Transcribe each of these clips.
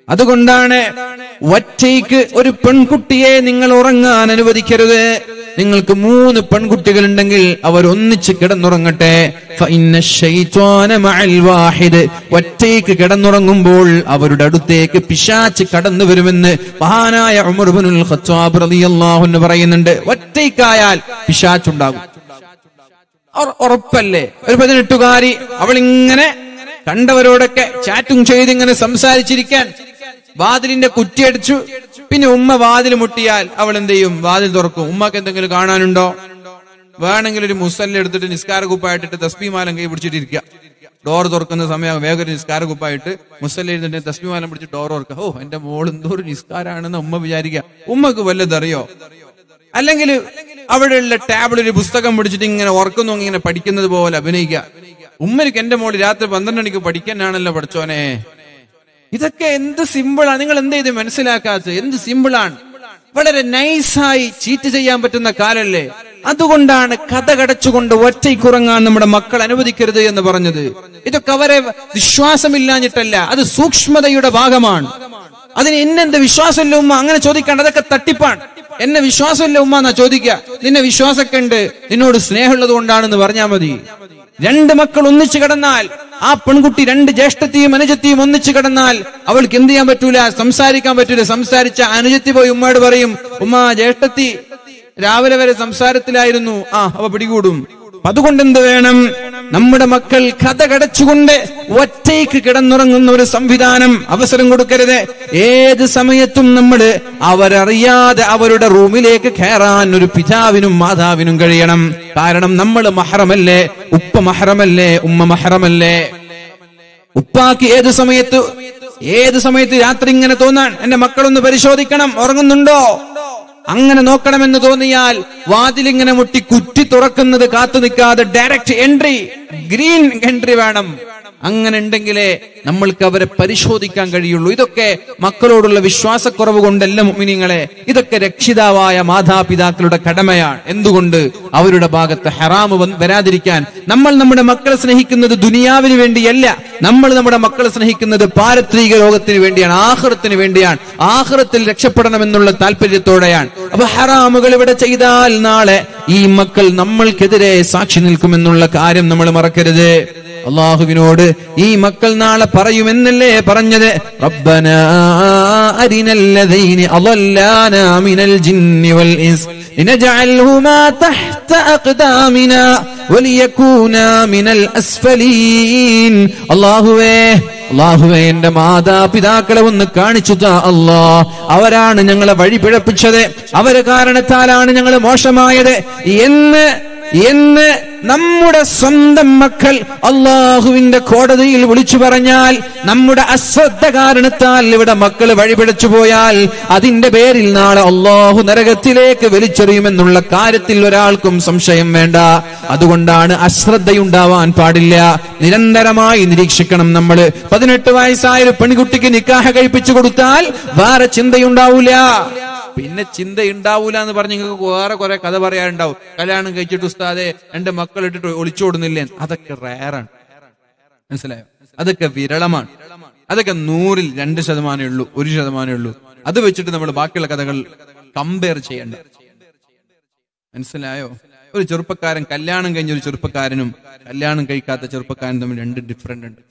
അതുകൊണ്ടാണ് ഒറ്റയ്ക്ക് ഒരു പെൺകുട്ടിയെ നിങ്ങൾ ഉറങ്ങാൻ അനുവദിക്കരുത് നിങ്ങൾക്ക് മൂന്ന് പെൺകുട്ടികൾ ഉണ്ടെങ്കിൽ അവർ ഒന്നിച്ച് കിടന്നുറങ്ങട്ടെ ഫഇന്ന ശൈത്വാന മഅൽ വാഹിദ്. ഒറ്റയ്ക്ക് കിടന്നുറങ്ങുമ്പോൾ അവരുടെ അടുത്തേക്ക് പിശാച്ച് കടന്നു വരുമെന്ന് മഹാനായ ഉമർ ഇബ്നുൽ ഖത്താബ് റളിയല്ലാഹു അൻഹു പറയുന്നുണ്ട് ഒറ്റയ്ക്കായാൽ പിശാച്ചുണ്ടാകും ഉറ- ഉറപ്പല്ലേ ഒരു പതിനെട്ടുകാരി അവൾ ഇങ്ങനെ കണ്ടവരോടൊക്കെ ചാറ്റും ചെയ്ത് ഇങ്ങനെ സംസാരിച്ചിരിക്കാൻ വാതിലിന്റെ കുറ്റിയടിച്ചു പിന്നെ ഉമ്മ വാതിൽ മുട്ടിയാൽ അവൾ എന്ത് ചെയ്യും വാതിൽ തുറക്കും ഉമ്മക്ക് എന്തെങ്കിലും കാണാനുണ്ടോ വേണമെങ്കിൽ ഒരു മുസല്ല എടുത്തിട്ട് നിസ്കാര കുപ്പായിട്ടിട്ട് തസ്ബിമാലം കൈ പിടിച്ചിട്ടിരിക്കുക ഡോർ തുറക്കുന്ന സമയം വേഗം ഒരു നിസ്കാര കുപ്പായിട്ട് മുസല്ല എഴുതിട്ട് തസ്ബിമാലം പിടിച്ച് ഡോർ തുറക്കുക ഓ എന്റെ മോൾ എന്തോ ഒരു നിസ്കാരാണെന്ന് ഉമ്മ വിചാരിക്കുക ഉമ്മക്ക് വല്ലതറിയോ അല്ലെങ്കിൽ അവിടെയുള്ള ടാബിളിൽ ഒരു പുസ്തകം പിടിച്ചിട്ട് ഇങ്ങനെ ഉറക്കുന്നു ഇങ്ങനെ പഠിക്കുന്നത് പോലെ അഭിനയിക്കുക ഉമ്മനിക്ക് എന്റെ മോള് രാത്രി പന്ത്രണ്ട് മണിക്ക് പഠിക്കാനാണല്ലോ പഠിച്ചോനെ ഇതൊക്കെ എന്ത് സിമ്പിളാണ് നിങ്ങൾ എന്ത് ചെയ്ത് മനസ്സിലാക്കാത്തത് എന്ത് സിമ്പിളാണ് വളരെ നൈസായി ചീറ്റ് ചെയ്യാൻ പറ്റുന്ന കാലല്ലേ അതുകൊണ്ടാണ് കഥ കടച്ചുകൊണ്ട് ഒറ്റയ്ക്കുറങ്ങാൻ നമ്മുടെ മക്കൾ അനുവദിക്കരുത് എന്ന് പറഞ്ഞത് ഇതൊക്കെ അവരെ വിശ്വാസമില്ലാഞ്ഞിട്ടല്ല അത് സൂക്ഷ്മതയുടെ ഭാഗമാണ് അതിന് എന്നെന്ത് വിശ്വാസമില്ല ഉമ്മ അങ്ങനെ ചോദിക്കാണ്ട് അതൊക്കെ തട്ടിപ്പാണ് എന്നെ വിശ്വാസമില്ല ഉമ്മ എന്നാ ചോദിക്കുക നിന്നെ വിശ്വാസമൊക്കെ ഉണ്ട് നിന്നോട് സ്നേഹമുള്ളത് കൊണ്ടാണെന്ന് പറഞ്ഞാൽ മതി രണ്ട് മക്കൾ ഒന്നിച്ചു കിടന്നാൽ ആ പെൺകുട്ടി രണ്ട് ജ്യേഷ്ഠത്തെയും അനുജത്തെയും ഒന്നിച്ചു കിടന്നാൽ അവൾക്ക് എന്ത് ചെയ്യാൻ പറ്റൂല സംസാരിക്കാൻ പറ്റൂല സംസാരിച്ച അനുജത്തി പോയി ഉമ്മയോട് പറയും ഉമ്മ ജ്യേഷ്ഠത്തി രാവിലെ വരെ സംസാരത്തിലായിരുന്നു ആ അവ പിടികൂടും അതുകൊണ്ട് എന്ത് വേണം നമ്മുടെ മക്കൾ കഥ കടച്ചുകൊണ്ട് ഒറ്റയ്ക്ക് കിടന്നുറങ്ങുന്ന ഒരു സംവിധാനം അവസരം കൊടുക്കരുത് ഏത് സമയത്തും നമ്മൾ അവരറിയാതെ അവരുടെ റൂമിലേക്ക് കയറാൻ ഒരു പിതാവിനും മാതാവിനും കഴിയണം കാരണം നമ്മൾ മഹറമല്ലേ ഉപ്പ മഹറമല്ലേ ഉമ്മ മഹറമല്ലേ ഉപ്പാക്ക് ഏത് സമയത്ത് ഏത് സമയത്ത് രാത്രി ഇങ്ങനെ തോന്നാൻ എന്റെ മക്കളൊന്ന് പരിശോധിക്കണം ഉറങ്ങുന്നുണ്ടോ അങ്ങനെ നോക്കണമെന്ന് തോന്നിയാൽ വാതിലിങ്ങനെ മുട്ടി കുറ്റി തുറക്കുന്നത് കാത്തു നിൽക്കാതെ ഡയറക്റ്റ് എൻട്രി ഗ്രീൻ എൻട്രി വേണം അങ്ങനെ ഉണ്ടെങ്കിലേ നമ്മൾക്ക് അവരെ പരിശോധിക്കാൻ കഴിയുള്ളൂ ഇതൊക്കെ മക്കളോടുള്ള വിശ്വാസക്കുറവ് കൊണ്ടല്ല മുമിനിങ്ങളെ ഇതൊക്കെ രക്ഷിതാവായ മാതാപിതാക്കളുടെ കടമയാണ് എന്തുകൊണ്ട് അവരുടെ ഭാഗത്ത് ഹറാമ് വന്ന് വരാതിരിക്കാൻ നമ്മൾ നമ്മുടെ മക്കളെ സ്നേഹിക്കുന്നത് ദുനിയാവിന് വേണ്ടിയല്ല നമ്മൾ നമ്മുടെ മക്കളെ സ്നേഹിക്കുന്നത് പാരത്രിക ലോകത്തിന് വേണ്ടിയാണ് ആഹ്റത്തിന് വേണ്ടിയാണ് ആഹ്റത്തിൽ രക്ഷപ്പെടണമെന്നുള്ള താല്പര്യത്തോടെയാണ് അപ്പൊ ഹറാമുകൾ ഇവിടെ ചെയ്താൽ നാളെ ഈ മക്കൾ നമ്മൾക്കെതിരെ സാക്ഷി നിൽക്കുമെന്നുള്ള കാര്യം നമ്മൾ മറക്കരുത് അള്ളാഹുവിനോട് ഈ മക്കൾ നാളെ പറയുമെന്നല്ലേ പറഞ്ഞത് റബ്ബന അരിനല്ലദൈനി അളല്ലാനാ മിനൽ ജിന്നി വൽ ഇൻസ് لنجعلهما تحت أقدامنا وليكونا من الأسفلين അള്ളാഹുവേ അള്ളാഹുവേ എന്റെ മാതാപിതാക്കളെ ഒന്ന് കാണിച്ചു താ അല്ലാ അവരാണ് ഞങ്ങളെ വഴി പിഴപ്പിച്ചത് അവര് കാരണത്താലാണ് ഞങ്ങൾ മോശമായത് എന്ന് എന്ന് നമ്മുടെ സ്വന്തം മക്കൾ അള്ളാഹുവിന്റെ കോടതിയിൽ വിളിച്ചു പറഞ്ഞാൽ നമ്മുടെ അശ്രദ്ധ കാരണത്താൽ ഇവിടെ മക്കൾ വഴിപിഴച്ചു പോയാൽ അതിന്റെ പേരിൽ നാളെ അള്ളാഹു നരകത്തിലേക്ക് വലിച്ചെറിയുമെന്നുള്ള കാര്യത്തിൽ ഒരാൾക്കും സംശയം വേണ്ട അതുകൊണ്ടാണ് അശ്രദ്ധയുണ്ടാവാൻ പാടില്ല നിരന്തരമായി നിരീക്ഷിക്കണം നമ്മൾ പതിനെട്ട് വയസ്സായ ഒരു പെൺകുട്ടിക്ക് നിക്കാഹ കഴിപ്പിച്ചു കൊടുത്താൽ വേറെ ചിന്തയുണ്ടാവൂല പിന്നെ ചിന്ത ഉണ്ടാവൂല എന്ന് പറഞ്ഞ് നിങ്ങൾക്ക് വേറെ കുറെ കഥ പറയാനുണ്ടാവും കല്യാണം കഴിച്ചിട്ട് ഉസ്താദെ എന്റെ മക്കൾ ഇട്ടിട്ട് ഒളിച്ചോടുന്നില്ലേ അതൊക്കെ റയറാണ് മനസ്സിലായോ അതൊക്കെ വിരളമാണ് അതൊക്കെ നൂറിൽ രണ്ട് ശതമാനമേ ഉള്ളൂ ഒരു ശതമാനമേ ഉള്ളൂ അത് വെച്ചിട്ട് നമ്മൾ ബാക്കിയുള്ള കഥകൾ കമ്പയർ ചെയ്യണ്ട മനസ്സിലായോ ഒരു ചെറുപ്പക്കാരൻ കല്യാണം കഴിഞ്ഞ ഒരു ചെറുപ്പക്കാരനും കല്യാണം കഴിക്കാത്ത ചെറുപ്പക്കാരനും തമ്മിൽ രണ്ട് ഡിഫറെന്റ് ഉണ്ട്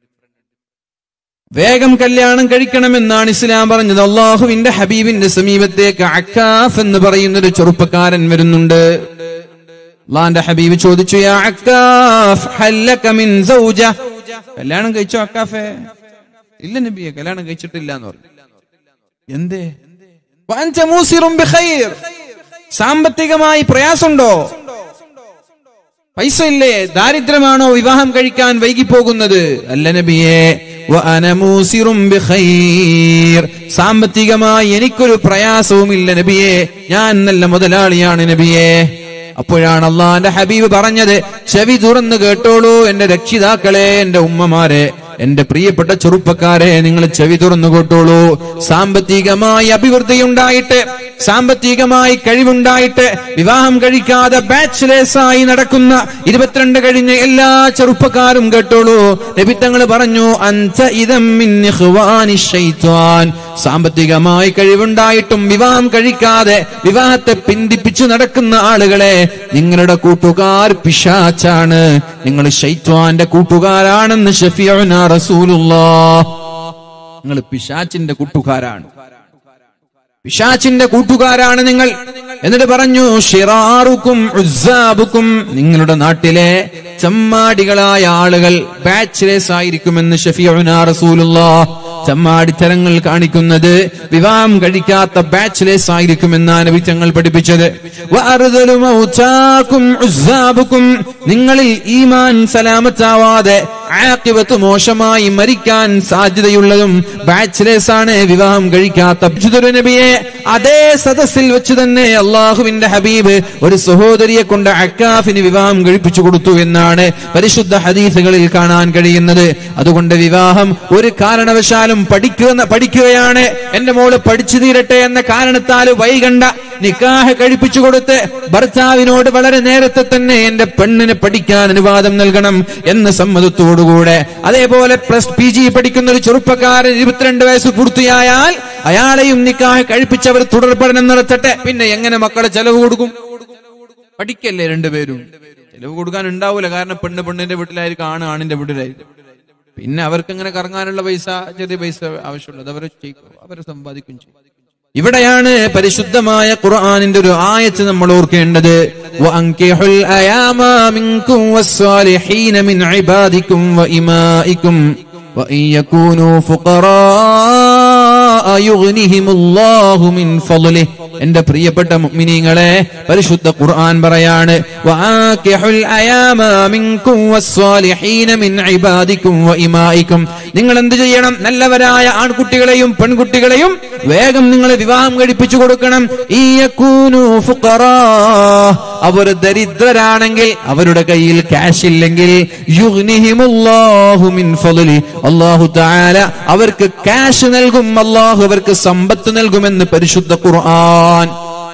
വേഗം കല്യാണം കഴിക്കണമെന്നാണ് ഇസ്ലാം പറഞ്ഞത് അള്ളാഹുവിന്റെ ഹബീബിന്റെ സമീപത്തേക്ക് അക്കാഫ് എന്ന് പറയുന്ന ഒരു ചെറുപ്പക്കാരൻ വരുന്നുണ്ട് അള്ളാന്റെ ഹബീബ് ചോദിച്ചു "യാ അക്കാഫ്, ഹല്ലക മിൻ സൗജ?" കല്യാണം കഴിച്ചോ അക്കാഫെ ഇല്ല നബിയെ കല്യാണം കഴിച്ചിട്ടില്ല എന്ന് പറഞ്ഞു എന്തേ "വഅൻത മൂസിറും ബിഖൈർ." സാമ്പത്തികമായി പ്രയാസമുണ്ടോ പൈസ ഇല്ലേ ദാരിദ്ര്യമാണോ വിവാഹം കഴിക്കാൻ വൈകിപ്പോകുന്നത് അല്ല നബിയെ വഅന മൂസിറും ബിഖൈർ. സാമ്പത്തികമായി എനിക്കൊരു പ്രയാസവുമില്ല നബിയെ ഞാൻ നല്ല മുതലാളിയാണ് നബിയെ അപ്പോഴാണ് അള്ളാന്റെ ഹബീബ് പറഞ്ഞത് ചെവി തുറന്ന് കേട്ടോളൂ എന്റെ രക്ഷിതാക്കളെ എന്റെ ഉമ്മമാരെ എന്റെ പ്രിയപ്പെട്ട ചെറുപ്പക്കാരെ നിങ്ങൾ ചെവി തുറന്നു കൊട്ടോളൂ സാമ്പത്തികമായി അഭിവൃദ്ധി ഉണ്ടായിട്ട് സാമ്പത്തികമായി കഴിവുണ്ടായിട്ട് വിവാഹം കഴിക്കാതെ ബാച്ചിലേഴ്സ് ആയി നടക്കുന്ന ഇരുപത്തിരണ്ട് കഴിഞ്ഞ എല്ലാ ചെറുപ്പക്കാരും കേട്ടോളൂ നബിത്തങ്ങൾ പറഞ്ഞു അൻത ഇദം മിൻ ഇഖ്വാനി ശൈത്വാൻ സാമ്പത്തികമായി കഴിവുണ്ടായിട്ടും വിവാഹം കഴിക്കാതെ വിവാഹത്തെ പിന്തിപ്പിച്ചു നടക്കുന്ന ആളുകളെ നിങ്ങളുടെ കൂട്ടുകാർ പിശാച്ചാണ് നിങ്ങൾ ശൈത്വാന്റെ കൂട്ടുകാരാണെന്ന് ഷഫിയുന റസൂലുള്ളാഹ് നിങ്ങൾ പിശാച്ചിന്റെ കൂട്ടുകാരാണ് പിശാച്ചിന്റെ കൂട്ടുകാരാണ് നിങ്ങൾ എന്നിട്ട് പറഞ്ഞു ഷിറാറുക്കും ഉസ്സാബുക്കും നിങ്ങളുടെ നാട്ടിലെ ചമ്മാടികളായ ആളുകൾ ബാച്ചിലേഴ്സ് ആയിരിക്കുമെന്ന് ഷഫിയുന റസൂലുള്ളാഹ് ചമ്മാടിത്തരങ്ങൾ കാണിക്കുന്നത് വിവാഹം കഴിക്കാത്ത ബാച്ചിലേഴ്സ് ആയിരിക്കുമെന്നാണ് നബി തങ്ങൾ പഠിപ്പിച്ചത് വഅർദലു മൗതാക്കും ഉസ്സാബുക്കും നിങ്ങളിൽ ഈമാൻ സലാമത്താവാതെ ആഖിബത്ത് മോശമായി മരിക്കാൻ സാധ്യതയുള്ളതും ബാച്ചിലേഴ്സ് ആണ് വിവാഹം കഴിക്കാത്ത വിശുദ്ധ നബിയെ അതേ സദസ്സിൽ വെച്ച് തന്നെ അള്ളാഹുവിന്റെ ഹബീബ് ഒരു സഹോദരിയെ കൊണ്ട് അക്കാഫിന് വിവാഹം കഴിപ്പിച്ചു കൊടുത്തു എന്നാണ് പരിശുദ്ധ ഹദീസുകളിൽ കാണാൻ കഴിയുന്നത് അതുകൊണ്ട് വിവാഹം ഒരു കാരണവശാലും പഠിക്കുന്ന പഠിക്കുകയാണ് എന്റെ മോള് പഠിച്ചു തീരട്ടെ എന്ന കാരണത്താൽ വൈകണ്ട നിക്കാഹ് കഴിപ്പിച്ചു കൊടുത്ത് ഭർത്താവിനോട് വളരെ നേരത്തെ തന്നെ എന്റെ പെണ്ണിന് പഠിക്കാൻ അനുവാദം നൽകണം എന്ന സമ്മതത്തോടുകൂടെ അതേപോലെ പ്ലസ് പി ജി പഠിക്കുന്ന ഒരു ചെറുപ്പക്കാരൻ ഇരുപത്തിരണ്ട് വയസ്സ് പൂർത്തിയായാൽ അയാളെയും നിക്കാഹ് കഴിപ്പിച്ചവർ തുടർ പഠനം നടത്തട്ടെ പിന്നെ എങ്ങനെ മക്കളെ ചെലവ് കൊടുക്കും പഠിക്കല്ലേ രണ്ടുപേരും ചെലവ് കൊടുക്കാൻ ഉണ്ടാവൂല കാരണം പെണ്ണ് പെണ്ണിന്റെ വീട്ടിലായിരിക്കും ആണ് ആണിന്റെ വീട്ടിലായിരിക്കും പിന്നെ അവർക്ക് അങ്ങനെ കറങ്ങാനുള്ള പൈസ ചെറിയ പൈസ ആവശ്യമുള്ളത് അവർ ചെയ്യും അവർ സമ്പാദിക്കും ചെയ്യും ഇവിടെയാണ് പരിശുദ്ധമായ ഖുർആനിന്റെ ഒരു ആയത്ത് നമ്മൾ ഓർക്കേണ്ടത് وَأَنكِحُوا الْأَيَامَ مِنكُمْ وَالصَّالِحِينَ مِنْ عِبَادِكُمْ وَإِمَائِكُمْ وَإِنْ يَكُونُوا فُقَرَاءَ يُغْنِهِمُ اللَّهُ مِنْ فَضْلِهِ എന്റെ പ്രിയപ്പെട്ട മുഅ്മിനീങ്ങളെ പരിശുദ്ധ ഖുർആൻ പറയാണ് വആകിഹുൽ അയാമ മിൻകും വസ്സാലിഹീന മിൻ ഇബാദിക്കും വഇമായിക്കും നിങ്ങൾ എന്ത് ചെയ്യണം നല്ലവരായ ആൺകുട്ടികളെയും പെൺകുട്ടികളെയും വേഗം നിങ്ങൾ വിവാഹം കഴിപ്പിച്ചു കൊടുക്കണം ഈ യകൂനു ഫുഖറാ അവർ ദരിദ്രരാണെങ്കിൽ അവരുടെ കയ്യിൽ ക്യാഷ് ഇല്ലെങ്കിൽ യുഗ്നിഹിമുല്ലാഹു മിൻ ഫളലി അല്ലാഹു തആല അവർക്ക് ക്യാഷ് നൽകും അല്ലാഹു അവർക്ക് സമ്പത്ത് നൽകുമെന്ന് പരിശുദ്ധ ഖുർആൻ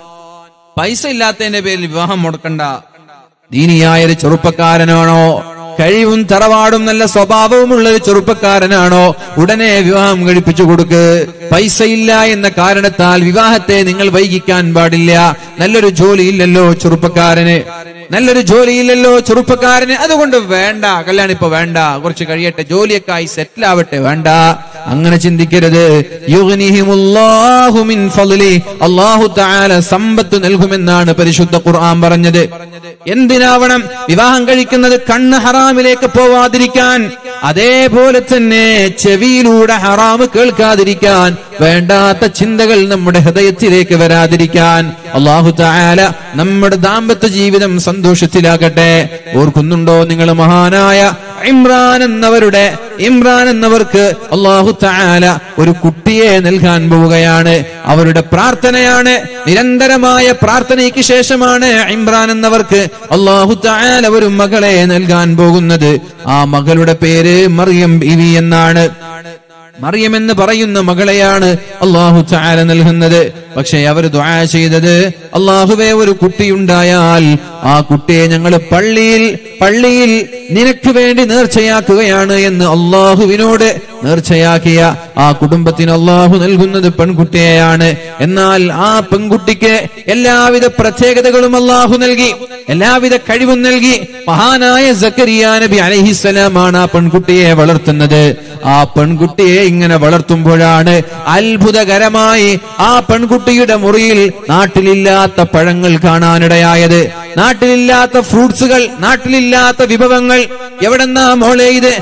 പൈസ ഇല്ലാത്തതിന്റെ പേരിൽ വിവാഹം മുടക്കണ്ട ദീനിയായ ഒരു ചെറുപ്പക്കാരനാണോ കഴിവും തറവാടും നല്ല സ്വഭാവവുമുള്ള ഒരു ചെറുപ്പക്കാരനാണോ ഉടനെ വിവാഹം കഴിപ്പിച്ചു കൊടുക്ക് പൈസ ഇല്ല എന്ന കാരണത്താൽ വിവാഹത്തെ നിങ്ങൾ വൈകിക്കാൻ പാടില്ല നല്ലൊരു ജോലി ഇല്ലല്ലോ ചെറുപ്പക്കാരന് നല്ലൊരു ജോലിയില്ലല്ലോ ചെറുപ്പക്കാരന് അതുകൊണ്ട് വേണ്ട കല്യാണം ഇപ്പൊ വേണ്ട കുറച്ച് കഴിയട്ടെ ജോലിയൊക്കെ ആയി സെറ്റിൽ ആവട്ടെ വേണ്ട അങ്ങനെ ചിന്തിക്കരുത് യുഗ്നിഹിമുല്ലാഹു മിൻ ഫളലി അല്ലാഹു തആല സമ്പത്ത് നൽകുമെന്നാണ് പരിശുദ്ധ ഖുർആൻ പറഞ്ഞത് എന്തിനാവണം വിവാഹം കഴിക്കുന്നത് കണ്ണ് ഹറാമിലേക്ക് പോവാതിരിക്കാൻ അതേപോലെ തന്നെ ചെവിയിലൂടെ ഹറാമ് കേൾക്കാതിരിക്കാൻ വേണ്ടാത്ത ചിന്തകൾ നമ്മുടെ ഹൃദയത്തിലേക്ക് വരാതിരിക്കാൻ അള്ളാഹു തആല നമ്മുടെ ദാമ്പത്യ ജീവിതം സന്തോഷത്തിലാകട്ടെ ഓർക്കുന്നുണ്ടോ നിങ്ങൾ മഹാനായ ഇമ്രാൻ എന്നവരുടെ ഇമ്രാൻ എന്നവർക്ക് അള്ളാഹു തആല ഒരു കുട്ടിയെ നൽകാൻ പോവുകയാണ് അവരുടെ പ്രാർത്ഥനയാണ് നിരന്തരമായ പ്രാർത്ഥനയ്ക്ക് ശേഷമാണ് ഇമ്രാൻ എന്നവർക്ക് അള്ളാഹു തആല ഒരു മകളെ നൽകാൻ പോകുന്നത് ആ മകളുടെ പേര് മറിയം ബിവി എന്നാണ് മറിയം എന്ന് പറയുന്ന മകളെയാണ് അള്ളാഹു ചാല നൽകുന്നത് പക്ഷെ അവർ ദ്വാ ചെയ്തത് അള്ളാഹുവെ ഒരു കുട്ടിയുണ്ടായാൽ ആ കുട്ടിയെ ഞങ്ങൾ പള്ളിയിൽ പള്ളിയിൽ നിനക്ക് വേണ്ടി നേർച്ചയാക്കുകയാണ് എന്ന് അള്ളാഹുവിനോട് നേർച്ചയാക്കിയ ആ കുടുംബത്തിന് അള്ളാഹു നൽകുന്നത് പെൺകുട്ടിയെയാണ് എന്നാൽ ആ പെൺകുട്ടിക്ക് എല്ലാവിധ പ്രത്യേകതകളും അള്ളാഹു നൽകി എല്ലാവിധ കഴിവും നൽകി മഹാനായ സക്കരിയ നബി അലഹിസ്സലാമാണ് ആ പെൺകുട്ടിയെ വളർത്തുന്നത് ആ പെൺകുട്ടിയെ ഇങ്ങനെ വളർത്തുമ്പോഴാണ് അത്ഭുതകരമായി ആ പെൺകുട്ടിയുടെ മുറിയിൽ നാട്ടിലില്ലാത്ത പഴങ്ങൾ കാണാനിടയായത് നാട്ടിലില്ലാത്ത ഫ്രൂട്ട്സുകൾ നാട്ടിലില്ലാത്ത വിഭവങ്ങൾ എവിടെന്നാ മോളെ ഇത്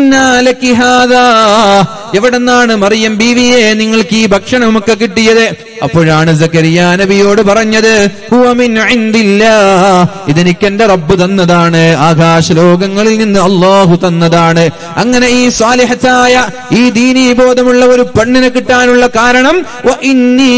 അന്നാലക്കിഹാദാ എവിടെന്നാണ് മറിയം ബീവിയെ നിങ്ങൾക്ക് ഈ ഭക്ഷണമൊക്കെ കിട്ടിയത് അപ്പോഴാണ് സക്കരിയ നബിയോട് പറഞ്ഞത് "ഹുവ മിൻ ഇൻദില്ലാ." ഇതെനിക്ക് എന്റെ റബ്ബ് തന്നതാണ് ആകാശ ലോകങ്ങളിൽ നിന്ന് അള്ളാഹു തന്നതാണ് അങ്ങനെ ഈ സ്വാലിഹത്തായ ഈ ദീനീ ബോധമുള്ള ഒരു പെണ്ണിനെ കിട്ടാനുള്ള കാരണം "വ ഇന്നി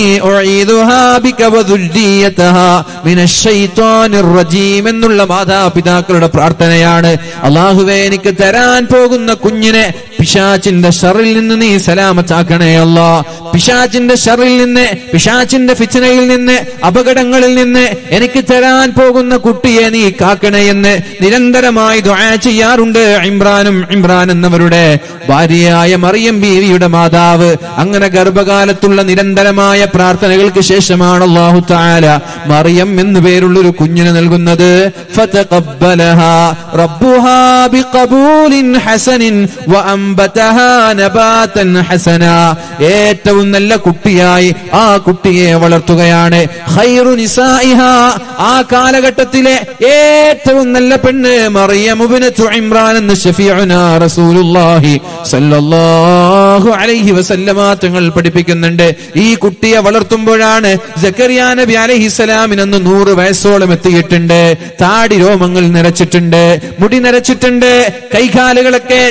ഉഈദുഹാ ബിക വദുർരിയതഹാ മിനശ് ശൈത്വാനിർ റജീം എന്നുള്ള മാതാപിതാക്കളുടെ പ്രാർത്ഥനയാണ് അള്ളാഹുവേ എനിക്ക് തരാൻ പോകുന്ന കുഞ്ഞിനെ പിശാചിന്റെ ഷറിൽ നിന്ന് നീ സലാമത്താക്കണേ അല്ലാ പിശാചിന്റെ ഷറിൽ നിന്ന് പിശാചിന്റെ ഫിച്ചനയിൽ നിന്ന് അപകടങ്ങളിൽ നിന്ന് എനിക്ക് തരാൻ പോകുന്ന കുട്ടിയെ നീ കാക്കണേ എന്ന് നിരന്തരമായി ദുആ ചെയ്യാറുണ്ട് ഇമ്രാനും ഇമ്രാൻ എന്നവരുടെ ഭാര്യയായ മറിയം ബീവിയുടെ മാതാവ് അങ്ങനെ ഗർഭകാലത്തുള്ള നിരന്തരമായ പ്രാർത്ഥനകൾക്ക് ശേഷമാണ് അള്ളാഹു താല മറിയം എന്നു പേരുള്ള ഒരു കുഞ്ഞിനെ നൽകുന്നത് ഫതഖബ്ബലഹാ റബ്ബുഹാ ബിഖബൂലിൻ ഹസനിൻ വഅംബതഹാ നബാതൻ ഹസനാ ഏറ്റവും നല്ല കുട്ടിയായി ആ കുട്ടിയെ വളർത്തുകയാണ് ഖൈറു നിസാഇഹാ ആ കാലഘട്ടത്തിലെ ഏറ്റവും നല്ല പെണ്ണ് മറിയമുബിനത്തു ഇമ്രാൻ എന്ന് ഷഫീഉനാ റസൂലുള്ളാഹി സല്ലല്ലാഹു അലൈഹി വസല്ലമ തങ്ങൾ പഠിപ്പിക്കുന്നുണ്ട് ഈ കുട്ടിയെ വളർത്തുമ്പോഴാണ് സക്കറിയ നബി അലൈഹിസ്സലാമിന് അന്ന് നൂറ് വയസ്സോളം എത്തിയിട്ടുണ്ട് താടി രോമങ്ങൾ നിറച്ചിട്ടുണ്ട് മുടി നിറച്ചിട്ടുണ്ട് കൈകാലുകളൊക്കെ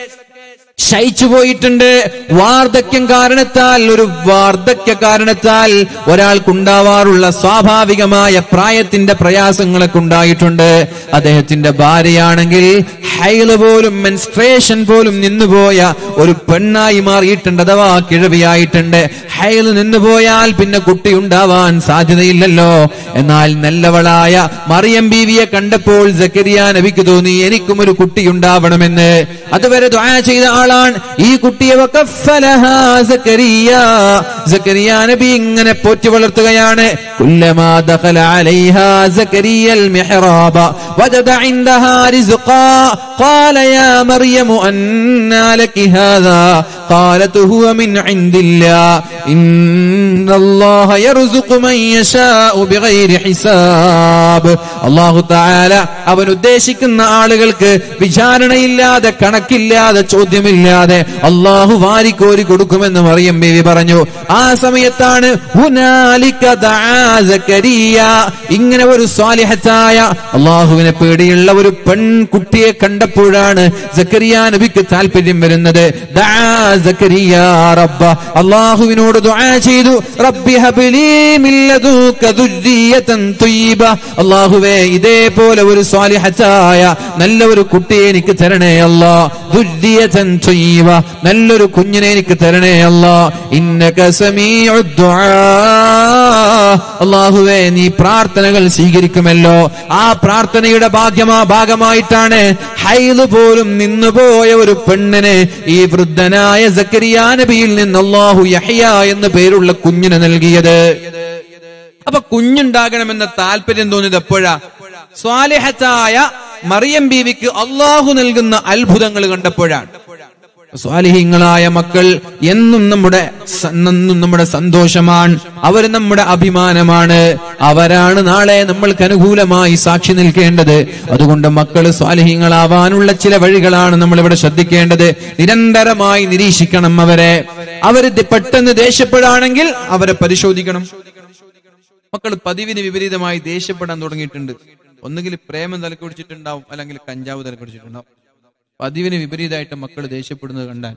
ശയിച്ചു പോയിട്ടുണ്ട് വാർദ്ധക്യം കാരണത്താൽ ഒരു വാർദ്ധക്യ കാരണത്താൽ ഒരാൾക്കുണ്ടാവാറുള്ള സ്വാഭാവികമായ പ്രായത്തിന്റെ പ്രയാസങ്ങളൊക്കെ ഉണ്ടായിട്ടുണ്ട് അദ്ദേഹത്തിന്റെ ഭാര്യയാണെങ്കിൽ ഹൈല് പോലും മെൻസ്ട്രേഷൻ പോലും നിന്നുപോയ ഒരു പെണ്ണായി മാറിയിട്ടുണ്ട് അഥവാ കിഴവിയായിട്ടുണ്ട് ഹൈല് നിന്നുപോയാൽ പിന്നെ കുട്ടി ഉണ്ടാവാൻ സാധ്യതയില്ലല്ലോ എന്നാൽ നല്ലവളായ മറിയം ബീവിയെ കണ്ടപ്പോൾ സക്കരിയ നബിക്ക് തോന്നി എനിക്കും ഒരു കുട്ടി ഉണ്ടാവണമെന്ന് അതുവരെ ദ്വാ ചെയ്ത ആളാണ് ഈ കുട്ടിയെ വകഫലഹാ സക്കരിയ സക്കരിയ നബി ഇങ്ങനെ പോറ്റി വളർത്തുകയാണ് കുല്ലമാ ദഖല അലൈഹാ സക്കരിയ المحراب وجد عندها رزقا قال يا مريم أنى لك هذا قالت هو من عند الله إن الله يرزق من يشاء بغير حساب അള്ളാഹു താല അവൻ ഉദ്ദേശിക്കുന്ന ആളുകൾക്ക് വിചാരണയില്ലാതെ കണക്കില്ലാതെ ചോദ്യമില്ലാതെ അള്ളാഹു വാരിക്കോരി കൊടുക്കുമെന്ന് മറിയം ബേബി പറഞ്ഞു ആ സമയത്താണ് ഹുനാലിക ദആ സക്കരിയ. ഇങ്ങനെ ഒരു സ്വാലിഹത്തായ അള്ളാഹുവിനെ പേടിയുള്ള ഒരു പെൺകുട്ടിയെ കണ്ടപ്പോഴാണ് സക്കരിയ നബിക്ക് താല്പര്യം വരുന്നത് ദആ സക്കരിയ റബ്ബ അള്ളാഹുവിനോട് ദുആ ചെയ്തു റബ്ബി ഹബ്ലി മിൻ ലദുക ദുർരിയതൻ ത്വയ്യിബ അള്ളാഹുവേ ഇതേപോലെ ഒരു സ്വാലിഹത്തായ നല്ല ഒരു കുട്ടിയെ എനിക്ക് തരണേ അല്ലാ ദുർരിയതൻ ത്വയ്യിബ നല്ലൊരു കുഞ്ഞിനെ എനിക്ക് തരണേ അല്ലാ ഇന്നക സമീഉദ് ദുആ അള്ളാഹുവേ നീ പ്രാർത്ഥനകൾ സ്വീകരിക്കുമല്ലോ ആ പ്രാർത്ഥനയുടെ ഭാഗ്യമാ ഭാഗമായിട്ടാണ് ഹൈല് പോലും നിന്നുപോയ ഒരു പെണ്ണിന് ഈ വൃദ്ധനായ സക്കരിയ നബിയിൽ നിന്ന് അള്ളാഹു യഹ്യ എന്ന് പേരുള്ള കുഞ്ഞിനെ നൽകിയത് അപ്പൊ കുഞ്ഞുണ്ടാകണമെന്ന താല്പര്യം തോന്നിയത് എപ്പോഴാ സ്വാലിഹത്തായ മറിയം ബീവിക്ക് അള്ളാഹു നൽകുന്ന അത്ഭുതങ്ങൾ കണ്ടപ്പോഴാണ് സ്വാലിഹീങ്ങളായ മക്കൾ എന്നും നമ്മുടെ സ- എന്നും നമ്മുടെ സന്തോഷമാണ് അവർ നമ്മുടെ അഭിമാനമാണ് അവരാണ് നാളെ നമ്മൾക്ക് അനുകൂലമായി സാക്ഷി നിൽക്കേണ്ടത് അതുകൊണ്ട് മക്കൾ സ്വാലിഹീങ്ങളാവാനുള്ള ചില വഴികളാണ് നമ്മൾ ഇവിടെ ശ്രദ്ധിക്കേണ്ടത് നിരന്തരമായി നിരീക്ഷിക്കണം അവരെ അവര് ദ- പെട്ടെന്ന് ദേഷ്യപ്പെടാണെങ്കിൽ അവരെ പരിശോധിക്കണം മക്കൾ പതിവിന് വിപരീതമായി ദേഷ്യപ്പെടാൻ തുടങ്ങിയിട്ടുണ്ട് ഒന്നുകിൽ പ്രേമം തലക്കുടിച്ചിട്ടുണ്ടാവും അല്ലെങ്കിൽ കഞ്ചാവ് തലക്കുടിച്ചിട്ടുണ്ടാവും പതിവിന് വിപരീതമായിട്ട് മക്കൾ ദേഷ്യപ്പെടുന്നത് കണ്ടാൽ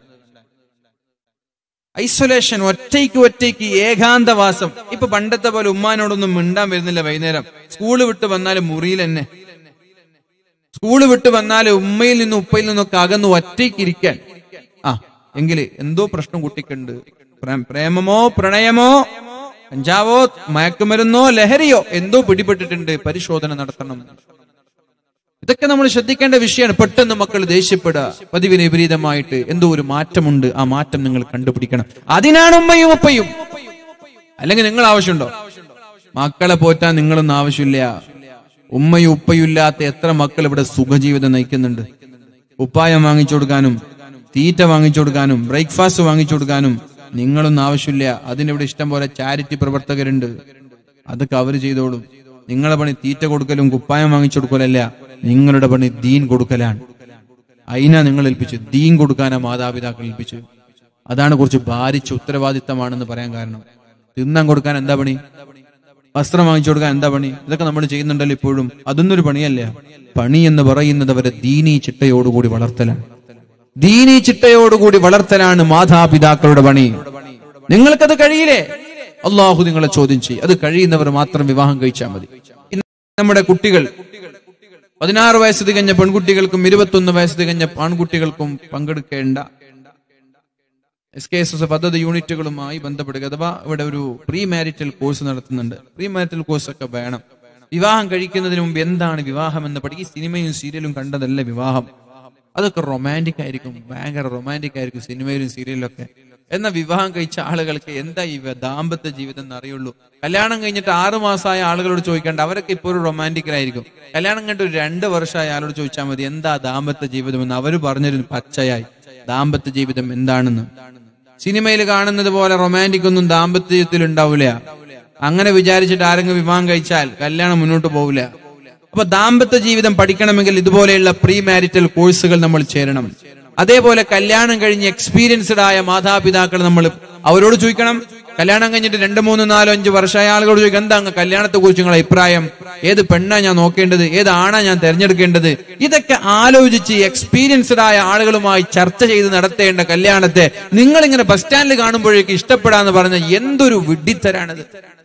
ഐസൊലേഷൻ ഒറ്റയ്ക്ക് ഒറ്റയ്ക്ക് ഏകാന്തവാസം ഇപ്പൊ പണ്ടത്തെ പോലെ ഉമ്മാനോടൊന്നും മിണ്ടാൻ വരുന്നില്ല വൈകുന്നേരം സ്കൂള് വിട്ട് വന്നാൽ മുറിയിൽ തന്നെ സ്കൂള് വിട്ട് വന്നാൽ ഉമ്മയിൽ നിന്നും ഉപ്പയിൽ നിന്നൊക്കെ അകന്ന് ഒറ്റയ്ക്ക് ഇരിക്കാൻ ആ എങ്കില് എന്തോ പ്രശ്നം കുട്ടിക്കുണ്ട് പ്രേ- പ്രേമമോ പ്രണയമോ കഞ്ചാവോ മയക്കുമരുന്നോ ലഹരിയോ എന്തോ പിടിപെട്ടിട്ടുണ്ട് പരിശോധന നടത്തണം ഇതൊക്കെ നമ്മൾ ശ്രദ്ധിക്കേണ്ട വിഷയമാണ് പെട്ടെന്ന് മക്കൾ ദേഷ്യപ്പെടുക പതിവിന് വിപരീതമായിട്ട് എന്തോ ഒരു മാറ്റമുണ്ട് ആ മാറ്റം നിങ്ങൾ കണ്ടുപിടിക്കണം അതിനാണ് ഉമ്മയും ഉപ്പയും അല്ലെങ്കിൽ നിങ്ങൾ ആവശ്യമുണ്ടോ മക്കളെ പോറ്റാൻ നിങ്ങളൊന്നും ആവശ്യമില്ല ഉമ്മയും ഉപ്പയും ഇല്ലാത്ത എത്ര മക്കൾ ഇവിടെ സുഖജീവിതം നയിക്കുന്നുണ്ട് ഉപ്പായം വാങ്ങിച്ചു കൊടുക്കാനും തീറ്റ വാങ്ങിച്ചു കൊടുക്കാനും ബ്രേക്ക്ഫാസ്റ്റ് വാങ്ങിച്ചു കൊടുക്കാനും നിങ്ങളൊന്നും ആവശ്യമില്ല അതിനിവിടെ ഇഷ്ടം പോലെ ചാരിറ്റി പ്രവർത്തകരുണ്ട് അതൊക്കെ അവര് ചെയ്തോളും നിങ്ങളെ പണി തീറ്റ കൊടുക്കലും കുപ്പായം വാങ്ങിച്ചു കൊടുക്കലല്ല നിങ്ങളുടെ പണി ദീൻ കൊടുക്കലാണ് അതിനാ നിങ്ങൾ ഏൽപ്പിച്ചു ദീൻ കൊടുക്കാനാ മാതാപിതാക്കൾ ഏൽപ്പിച്ചു അതാണ് കുറച്ച് ഭാരിച്ച ഉത്തരവാദിത്തമാണെന്ന് പറയാൻ കാരണം തിന്നാൻ കൊടുക്കാൻ എന്താ പണി വസ്ത്രം വാങ്ങിച്ചു കൊടുക്കാൻ എന്താ പണി ഇതൊക്കെ നമ്മൾ ചെയ്യുന്നുണ്ടല്ലോ ഇപ്പോഴും അതൊന്നും ഒരു പണിയല്ല പണി എന്ന് പറയുന്നത് അവരെ ദീനീ ചിട്ടയോടുകൂടി വളർത്തലാണ് ദീനീ ചിട്ടയോടുകൂടി വളർത്തലാണ് മാതാപിതാക്കളുടെ പണി നിങ്ങൾക്കത് കഴിയില്ലേ അള്ളാഹു നിങ്ങളെ ചോദ്യം ചെയ്യും അത് കഴിയുന്നവർ മാത്രം വിവാഹം കഴിച്ചാൽ മതി ഇന്ന് നമ്മുടെ കുട്ടികൾ പതിനാറ് വയസ്സ് തികഞ്ഞ പെൺകുട്ടികൾക്കും ഇരുപത്തൊന്ന് വയസ്സ് തികഞ്ഞ ആൺകുട്ടികൾക്കും പങ്കെടുക്കേണ്ട എസ് കെ എസ് എസ് പദ്ധതി യൂണിറ്റുകളുമായി ബന്ധപ്പെടുക അഥവാ ഇവിടെ ഒരു പ്രീ മാരിറ്റൽ കോഴ്സ് നടത്തുന്നുണ്ട് പ്രീ മാരിറ്റൽ കോഴ്സ് ഒക്കെ വേണം വിവാഹം കഴിക്കുന്നതിന് മുമ്പ് എന്താണ് വിവാഹം എന്ന് പഠിക്കും ഈ സിനിമയും സീരിയലും കണ്ടതല്ല വിവാഹം അതൊക്കെ റൊമാൻറ്റിക് ആയിരിക്കും ഭയങ്കര റൊമാൻറ്റിക് ആയിരിക്കും സിനിമയിലും സീരിയലിലും ഒക്കെ എന്നാൽ വിവാഹം കഴിച്ച ആളുകൾക്ക് എന്താ ഈ ദാമ്പത്യ ജീവിതം എന്ന് അറിയുള്ളൂ കല്യാണം കഴിഞ്ഞിട്ട് ആറു മാസമായ ആളുകളോട് ചോദിക്കേണ്ട അവരൊക്കെ ഇപ്പോൾ ഒരു റൊമാൻറ്റിക്കലായിരിക്കും കല്യാണം കഴിഞ്ഞിട്ട് ഒരു രണ്ട് വർഷമായ ആളോട് ചോദിച്ചാൽ മതി എന്താ ദാമ്പത്യ ജീവിതം എന്ന് അവർ പറഞ്ഞൊരു പച്ചയായി ദാമ്പത്യ ജീവിതം എന്താണെന്ന് സിനിമയിൽ കാണുന്നത് പോലെ റൊമാൻറ്റിക് ഒന്നും ദാമ്പത്യത്തിൽ ഉണ്ടാവില്ല അങ്ങനെ വിചാരിച്ചിട്ട് ആരെങ്കിലും വിവാഹം കഴിച്ചാൽ കല്യാണം മുന്നോട്ട് പോവില്ല അപ്പൊ ദാമ്പത്യ ജീവിതം പഠിക്കണമെങ്കിൽ ഇതുപോലെയുള്ള പ്രീ മാരിറ്റൽ കോഴ്സുകൾ നമ്മൾ ചേരണം അതേപോലെ കല്യാണം കഴിഞ്ഞ് എക്സ്പീരിയൻസ്ഡ് ആയ മാതാപിതാക്കൾ നമ്മൾ അവരോട് ചോദിക്കണം കല്യാണം കഴിഞ്ഞിട്ട് രണ്ട് മൂന്ന് നാലോ അഞ്ച് വർഷമായ ആളുകളോട് ചോദിക്കും എന്താ അങ്ങ് കല്യാണത്തെ കുറിച്ച് നിങ്ങളുടെ അഭിപ്രായം ഏത് പെണ്ണാ ഞാൻ നോക്കേണ്ടത് ഏത് ആണാ ഞാൻ തെരഞ്ഞെടുക്കേണ്ടത് ഇതൊക്കെ ആലോചിച്ച് എക്സ്പീരിയൻസ്ഡ് ആയ ആളുകളുമായി ചർച്ച ചെയ്ത് നടത്തേണ്ട കല്യാണത്തെ നിങ്ങൾ ഇങ്ങനെ ബസ് സ്റ്റാൻഡിൽ കാണുമ്പോഴേക്ക് ഇഷ്ടപ്പെടാന്ന് പറഞ്ഞ എന്തൊരു വിഡ്ഢിത്തരാണിത്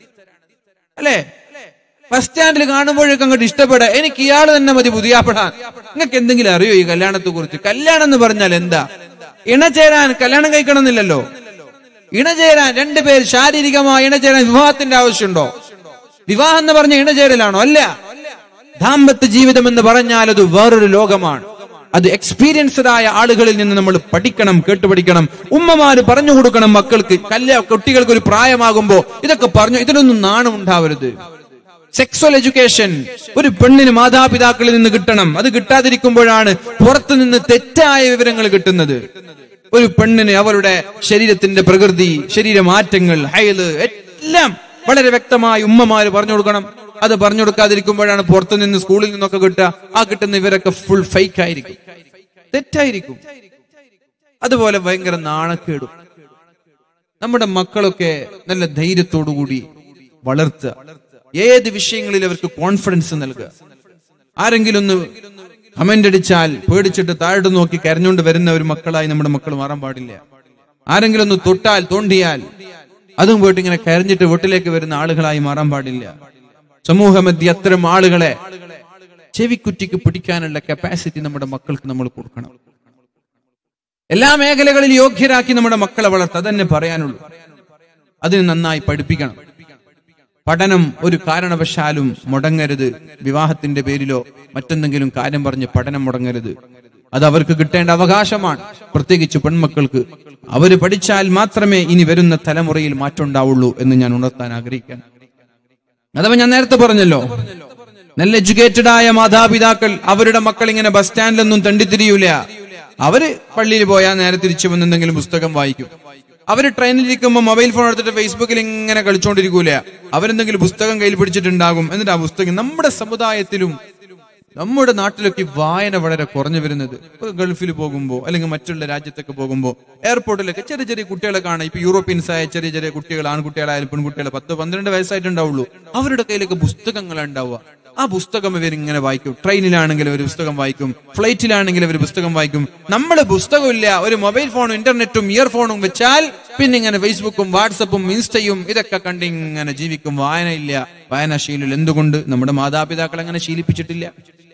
അല്ലേ ബസ് സ്റ്റാൻഡിൽ കാണുമ്പോഴേക്കും അങ്ങോട്ട് ഇഷ്ടപ്പെടാ എനിക്ക് ഇയാൾ തന്നെ മതി പുതിയാപ്പെടാൻ നിങ്ങൾക്ക് എന്തെങ്കിലും അറിയോ ഈ കല്യാണത്തെ കുറിച്ച് കല്യാണം എന്ന് പറഞ്ഞാൽ എന്താ ഇണചേരാൻ കല്യാണം കഴിക്കണമെന്നില്ലല്ലോ ഇണചേരാൻ രണ്ടുപേർ ശാരീരികമായി ഇണചേരാൻ വിവാഹത്തിന്റെ ആവശ്യമുണ്ടോ വിവാഹം എന്ന് പറഞ്ഞ ഇണചേരലാണോ അല്ല ദാമ്പത്യ ജീവിതം എന്ന് പറഞ്ഞാൽ അത് വേറൊരു ലോകമാണ് അത് എക്സ്പീരിയൻസ്ഡ് ആയ ആളുകളിൽ നിന്ന് നമ്മൾ പഠിക്കണം കേട്ടുപഠിക്കണം ഉമ്മമാര് പറഞ്ഞു കൊടുക്കണം മക്കൾക്ക് കല്യാ കുട്ടികൾക്ക് ഒരു പ്രായമാകുമ്പോ ഇതൊക്കെ പറഞ്ഞു ഇതിനൊന്നും നാണം ഉണ്ടാവരുത് സെക്സ്വൽ എഡ്യൂക്കേഷൻ ഒരു പെണ്ണിന് മാതാപിതാക്കളിൽ നിന്ന് കിട്ടണം അത് കിട്ടാതിരിക്കുമ്പോഴാണ് പുറത്തു നിന്ന് തെറ്റായ വിവരങ്ങൾ കിട്ടുന്നത് ഒരു പെണ്ണിന് അവരുടെ ശരീരത്തിന്റെ പ്രകൃതി ശരീരമാറ്റങ്ങൾ ഹൈല് എല്ലാം വളരെ വ്യക്തമായി ഉമ്മമാര് പറഞ്ഞു കൊടുക്കണം അത് പറഞ്ഞു കൊടുക്കാതിരിക്കുമ്പോഴാണ് പുറത്തു നിന്ന് സ്കൂളിൽ നിന്നൊക്കെ കിട്ടുക ആ കിട്ടുന്ന ഇവരൊക്കെ ഫുൾ ഫേക്ക് ആയിരിക്കും തെറ്റായിരിക്കും അതുപോലെ ഭയങ്കര നാണക്കേടും നമ്മുടെ മക്കളൊക്കെ നല്ല ധൈര്യത്തോടുകൂടി വളർത്തുക ഏത് വിഷയങ്ങളിൽ അവർക്ക് കോൺഫിഡൻസ് നൽകുക ആരെങ്കിലും ഒന്ന് കമന്റ് അടിച്ചാൽ പേടിച്ചിട്ട് താഴോട്ട് നോക്കി കരഞ്ഞുകൊണ്ട് വരുന്ന ഒരു മക്കളായി നമ്മുടെ മക്കൾ മാറാൻ പാടില്ല ആരെങ്കിലും ഒന്ന് തൊട്ടാൽ തോണ്ടിയാൽ അതും പോയിട്ട് ഇങ്ങനെ കരഞ്ഞിട്ട് വീട്ടിലേക്ക് വരുന്ന ആളുകളായി മാറാൻ പാടില്ല സമൂഹമധ്യ അത്തരം ആളുകളെ ചെവിക്കുറ്റിക്ക് പിടിക്കാനുള്ള കപ്പാസിറ്റി നമ്മുടെ മക്കൾക്ക് നമ്മൾ കൊടുക്കണം എല്ലാ മേഖലകളിൽ യോഗ്യരാക്കി നമ്മുടെ മക്കളെ വളർത്തുക അതന്നെ പറയാനുള്ളൂ അതിന് നന്നായി പഠിപ്പിക്കണം പഠനം ഒരു കാരണവശാലും മുടങ്ങരുത് വിവാഹത്തിന്റെ പേരിലോ മറ്റെന്തെങ്കിലും കാര്യം പറഞ്ഞ് പഠനം മുടങ്ങരുത് അത് അവർക്ക് കിട്ടേണ്ട അവകാശമാണ് പ്രത്യേകിച്ച് പെൺമക്കൾക്ക് അവര് പഠിച്ചാൽ മാത്രമേ ഇനി വരുന്ന തലമുറയിൽ മാറ്റം ഉണ്ടാവുള്ളൂ എന്ന് ഞാൻ ഉണർത്താൻ ആഗ്രഹിക്കാൻ അഥവാ ഞാൻ നേരത്തെ പറഞ്ഞല്ലോ നല്ല എഡ്യൂക്കേറ്റഡ് ആയ മാതാപിതാക്കൾ അവരുടെ മക്കൾ ഇങ്ങനെ ബസ് സ്റ്റാൻഡിലൊന്നും തണ്ടിത്തിരിയൂല അവര് പള്ളിയിൽ പോയാൽ നേരെ തിരിച്ചു വന്ന് എന്തെങ്കിലും പുസ്തകം വായിക്കും അവര് ട്രെയിനിലിരിക്കുമ്പോൾ മൊബൈൽ ഫോൺ എടുത്തിട്ട് ഫേസ്ബുക്കിൽ ഇങ്ങനെ കളിച്ചോണ്ടിരിക്കൂല അവരെന്തെങ്കിലും പുസ്തകം കയ്യിൽ പിടിച്ചിട്ടുണ്ടാകും എന്നിട്ട് ആ പുസ്തകം നമ്മുടെ സമുദായത്തിലും നമ്മുടെ നാട്ടിലൊക്കെ ഈ വായന വളരെ കുറഞ്ഞു വരുന്നത് ഇപ്പൊ ഗൾഫിൽ പോകുമ്പോൾ അല്ലെങ്കിൽ മറ്റുള്ള രാജ്യത്തൊക്കെ പോകുമ്പോൾ എയർപോർട്ടിലൊക്കെ ചെറിയ ചെറിയ കുട്ടികളെ കാണാം ഇപ്പൊ യൂറോപ്യൻസ് ആയ ചെറിയ ചെറിയ കുട്ടികൾ ആൺകുട്ടികളായാലും പെൺകുട്ടികളെ പത്ത് പന്ത്രണ്ട് വയസ്സായിട്ടുണ്ടാവുള്ളൂ അവരുടെ കയ്യിലൊക്കെ പുസ്തകങ്ങൾ ഉണ്ടാവുക ആ പുസ്തകം ഇവരിങ്ങനെ വായിക്കും ട്രെയിനിലാണെങ്കിലും ഒരു പുസ്തകം വായിക്കും ഫ്ലൈറ്റിലാണെങ്കിലും ഒരു പുസ്തകം വായിക്കും നമ്മൾ പുസ്തകമില്ല ഒരു മൊബൈൽ ഫോണും ഇന്റർനെറ്റും ഇയർഫോണും വെച്ചാൽ പിന്നെ ഇങ്ങനെ ഫേസ്ബുക്കും വാട്സപ്പും ഇൻസ്റ്റയും ഇതൊക്കെ കണ്ട് ഇങ്ങനെ ജീവിക്കും വായനയില്ല വായനാശീലിൽ എന്തുകൊണ്ട് നമ്മുടെ മാതാപിതാക്കൾ അങ്ങനെ ശീലിപ്പിച്ചിട്ടില്ല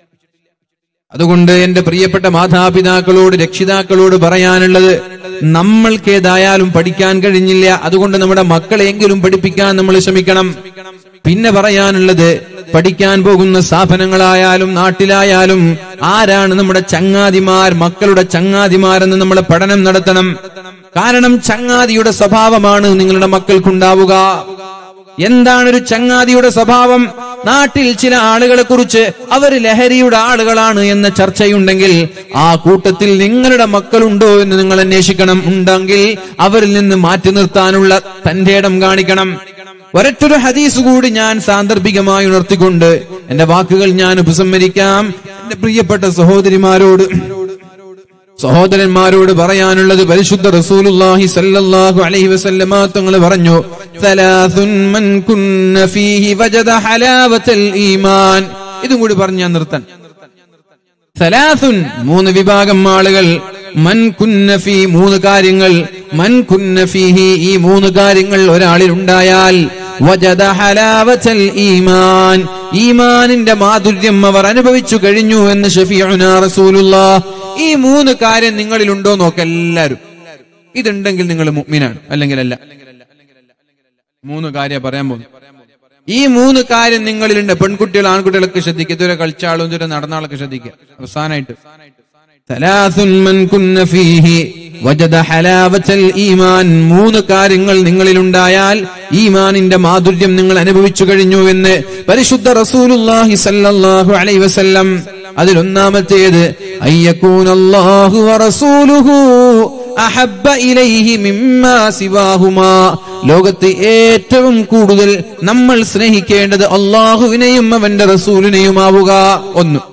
അതുകൊണ്ട് എന്റെ പ്രിയപ്പെട്ട മാതാപിതാക്കളോട് രക്ഷിതാക്കളോട് പറയാനുള്ളത് നമ്മൾക്ക് ഏതായാലും പഠിക്കാൻ കഴിഞ്ഞില്ല അതുകൊണ്ട് നമ്മുടെ മക്കളെങ്കിലും പഠിപ്പിക്കാൻ നമ്മൾ ശ്രമിക്കണം പിന്നെ പറയാനുള്ളത് പഠിക്കാൻ പോകുന്ന സ്ഥാപനങ്ങളായാലും നാട്ടിലായാലും ആരാണ് നമ്മുടെ ചങ്ങാതിമാർ മക്കളുടെ ചങ്ങാതിമാരെന്ന് നമ്മൾ പഠനം നടത്തണം കാരണം ചങ്ങാതിയുടെ സ്വഭാവമാണ് നിങ്ങളുടെ മക്കൾക്കുണ്ടാവുക എന്താണ് ഒരു ചങ്ങാതിയുടെ സ്വഭാവം നാട്ടിൽ ചില ആളുകളെ കുറിച്ച് അവർ ലഹരിയുടെ ആളുകളാണ് എന്ന ചർച്ചയുണ്ടെങ്കിൽ ആ കൂട്ടത്തിൽ നിങ്ങളുടെ മക്കളുണ്ടോ എന്ന് നിങ്ങൾ അന്വേഷിക്കണം ഉണ്ടെങ്കിൽ അവരിൽ നിന്ന് മാറ്റി നിർത്താനുള്ള തന്റെ ഇടം കാണിക്കണം ഒരൊറ്റൊരു ഹദീസ് കൂടി ഞാൻ സാന്ദർഭികമായി ഉണർത്തിക്കൊണ്ട് എന്റെ വാക്കുകൾ ഞാൻ ഉപസംഹരിക്കാം എന്റെ പ്രിയപ്പെട്ട സഹോദരിമാരോട് സഹോദരന്മാരോട് പറയാനുള്ളത് പരിശുദ്ധ റസൂലുള്ളാഹി സല്ലല്ലാഹു അലൈഹി വസല്ലമ തങ്ങൾ പറഞ്ഞു സലാസുൻ മൻ കുന്ന ഫീഹി വജദ ഹലാവത്തൽ ഈമാൻ ഇതും കൂടി പറഞ്ഞു ഞാൻ നിർത്താൻ സലാസുൻ മൂന്ന് വിഭാഗം ആളുകൾ മൻ കുന്നഫി മൂന്ന് കാര്യങ്ങൾ മൻ കുന്നഫിഹി ഈ മൂന്ന് കാര്യങ്ങൾ ഒരാളിൽ ഉണ്ടായാൽ വജദ ഹലാവത്തൽ ഈമാൻ ഈമാനിന്റെ മാധുര്യം അവർ അനുഭവിച്ചു കഴിഞ്ഞു എന്ന് ഷഫീഉന റസൂലുള്ള ഈ മൂന്ന് കാര്യം നിങ്ങളിൽ ഉണ്ടോ നോക്ക് എല്ലാരും ഇതുണ്ടെങ്കിൽ നിങ്ങൾ മുഅ്മിനാണ് അല്ലെങ്കിൽ അല്ല മൂന്ന് കാര്യം പറയാൻ പോകുന്നു ഈ മൂന്ന് കാര്യം നിങ്ങളിലുണ്ട് പെൺകുട്ടികൾ ആൺകുട്ടികളൊക്കെ ശ്രദ്ധിക്കുക ഇതുവരെ കളിച്ച ആളും ഇതുവരെ നടന്ന ആളൊക്കെ ശ്രദ്ധിക്കുക അവസാനായിട്ട് ثلاث من كن فيه وجد حلاوة الإيمان മൂന്ന് കാര്യങ്ങൾ നിങ്ങളിലുണ്ടായാൽ ഈമാനിന്റെ മാധുര്യം നിങ്ങൾ അനുഭവിച്ചു കഴിഞ്ഞു എന്ന് പരിശുദ്ധ റസൂലുള്ളാഹി സല്ലല്ലാഹു അലൈഹി വസല്ലം അതിലൊന്നാമത്തേത് അയ്യക്കൂനല്ലാഹു വറസൂലുഹു അഹബ്ബ ഇലൈഹി മിമ്മാ സിവാഹുമാ ലോകത്ത് ഏറ്റവും കൂടുതൽ നമ്മൾ സ്നേഹിക്കേണ്ടത് അള്ളാഹുവിനെയും അവന്റെ റസൂലിനെയുമാവുക ഒന്ന്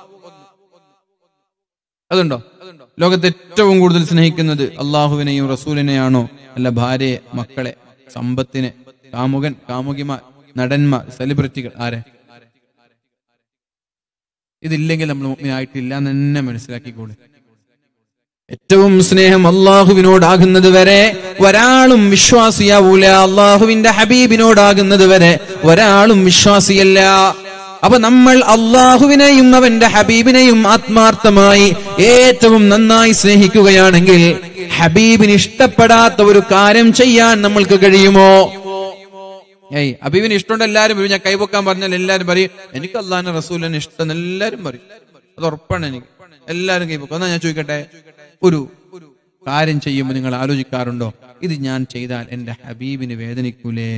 അതുണ്ടോ ലോകത്ത് ഏറ്റവും കൂടുതൽ സ്നേഹിക്കുന്നത് അള്ളാഹുവിനെയും റസൂലിനെയാണോ അല്ല ഭാര്യയെ മക്കളെ സമ്പത്തിനെ കാമുകൻ കാമുകിമാർ നടന്മാർ സെലിബ്രിറ്റികൾ ആരെ ഇതില്ലെങ്കിൽ നമ്മൾ മുഗ്മിനായിട്ടില്ല എന്ന് തന്നെ മനസ്സിലാക്കിക്കൂടെ ഏറ്റവും സ്നേഹം അള്ളാഹുവിനോടാകുന്നത് വരെ ഒരാളും വിശ്വാസിയാവൂല അള്ളാഹുവിന്റെ ഹബീബിനോടാകുന്നത് വരെ ഒരാളും വിശ്വാസിയല്ല അപ്പൊ നമ്മൾ അള്ളാഹുവിനെയും അവന്റെ ഹബീബിനെയും ആത്മാർത്ഥമായി ഏറ്റവും നന്നായി സ്നേഹിക്കുകയാണെങ്കിൽ ഹബീബിന് ഇഷ്ടപ്പെടാത്ത ഒരു കാര്യം ചെയ്യാൻ നമ്മൾക്ക് കഴിയുമോ ഏയ് ഹബീബിന് ഇഷ്ടമുണ്ട് എല്ലാരും പറയും. ഞാൻ കൈവക്കാൻ പറഞ്ഞാൽ എല്ലാരും പറയും എനിക്ക് അള്ളാഹിന്റെ റസൂലിന് ഇഷ്ടം എന്ന് എല്ലാരും പറയും അത് ഉറപ്പാണ് എനിക്ക് എല്ലാരും കൈവക്കും എന്നാ ഞാൻ ചോദിക്കട്ടെ ഒരു കാര്യം ചെയ്യുമ്പോൾ നിങ്ങൾ ആലോചിക്കാറുണ്ടോ ഇത് ഞാൻ ചെയ്താൽ എന്റെ ഹബീബിന് വേദനിക്കൂലേ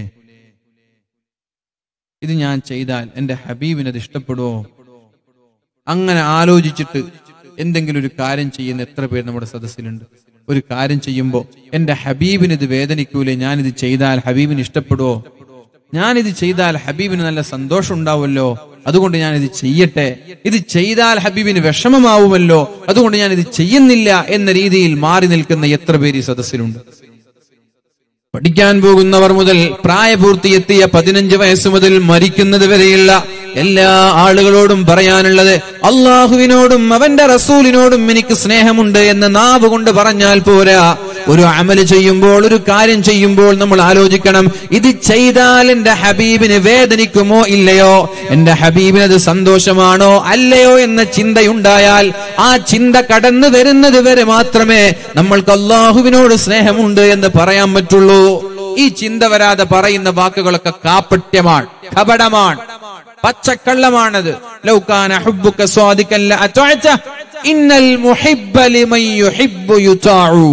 ഇത് ഞാൻ ചെയ്താൽ എന്റെ ഹബീബിന് അത് ഇഷ്ടപ്പെടുവോ അങ്ങനെ ആലോചിച്ചിട്ട് എന്തെങ്കിലും ഒരു കാര്യം ചെയ്യുന്ന എത്ര പേര് നമ്മുടെ സദസ്സിലുണ്ട് ഒരു കാര്യം ചെയ്യുമ്പോൾ എന്റെ ഹബീബിന് ഇത് വേദനിക്കൂലേ ഞാനിത് ചെയ്താൽ ഹബീബിന് ഇഷ്ടപ്പെടുവോ ഞാനിത് ചെയ്താൽ ഹബീബിന് നല്ല സന്തോഷം ഉണ്ടാവുമല്ലോ അതുകൊണ്ട് ഞാൻ ഇത് ചെയ്യട്ടെ ഇത് ചെയ്താൽ ഹബീബിന് വിഷമമാവുമല്ലോ അതുകൊണ്ട് ഞാൻ ഇത് ചെയ്യുന്നില്ല എന്ന രീതിയിൽ മാറി നിൽക്കുന്ന എത്ര പേര് ഈ സദസ്സിലുണ്ട് പഠിക്കാൻ പോകുന്നവർ മുതൽ പ്രായപൂർത്തിയെത്തിയ പതിനഞ്ച് വയസ്സ് മുതൽ മരിക്കുന്നത് വരെയുള്ള എല്ലാ ആളുകളോടും പറയാനുള്ളത് അള്ളാഹുവിനോടും അവന്റെ റസൂലിനോടും എനിക്ക് സ്നേഹമുണ്ട് എന്ന് നാവ് കൊണ്ട് പറഞ്ഞാൽ പോരാ ഒരു അമല് ചെയ്യുമ്പോൾ ഒരു കാര്യം ചെയ്യുമ്പോൾ നമ്മൾ ആലോചിക്കണം ഇത് ചെയ്താൽ എന്റെ ഹബീബിന് വേദനിക്കുമോ ഇല്ലയോ എന്റെ ഹബീബിന് അത് സന്തോഷമാണോ അല്ലയോ എന്ന ചിന്തയുണ്ടായാൽ ആ ചിന്ത കടന്നു വരുന്നത് വരെ മാത്രമേ നമ്മൾക്ക് അള്ളാഹുവിനോട് സ്നേഹമുണ്ട് എന്ന് പറയാൻ പറ്റുള്ളൂ ഈ ചിന്ത വരാതെ പറയുന്ന വാക്കുകളൊക്കെ കാപ്പട്യമാണ് കപടമാണ് പച്ചക്കള്ളമാണത് ലൗകാന ഹുബ്ബുക സ്വാദികൻ ലഅതഅത ഇന്നൽ മുഹിബ്ബ ലിമൻ യുഹിബ്ബു യുതാഉ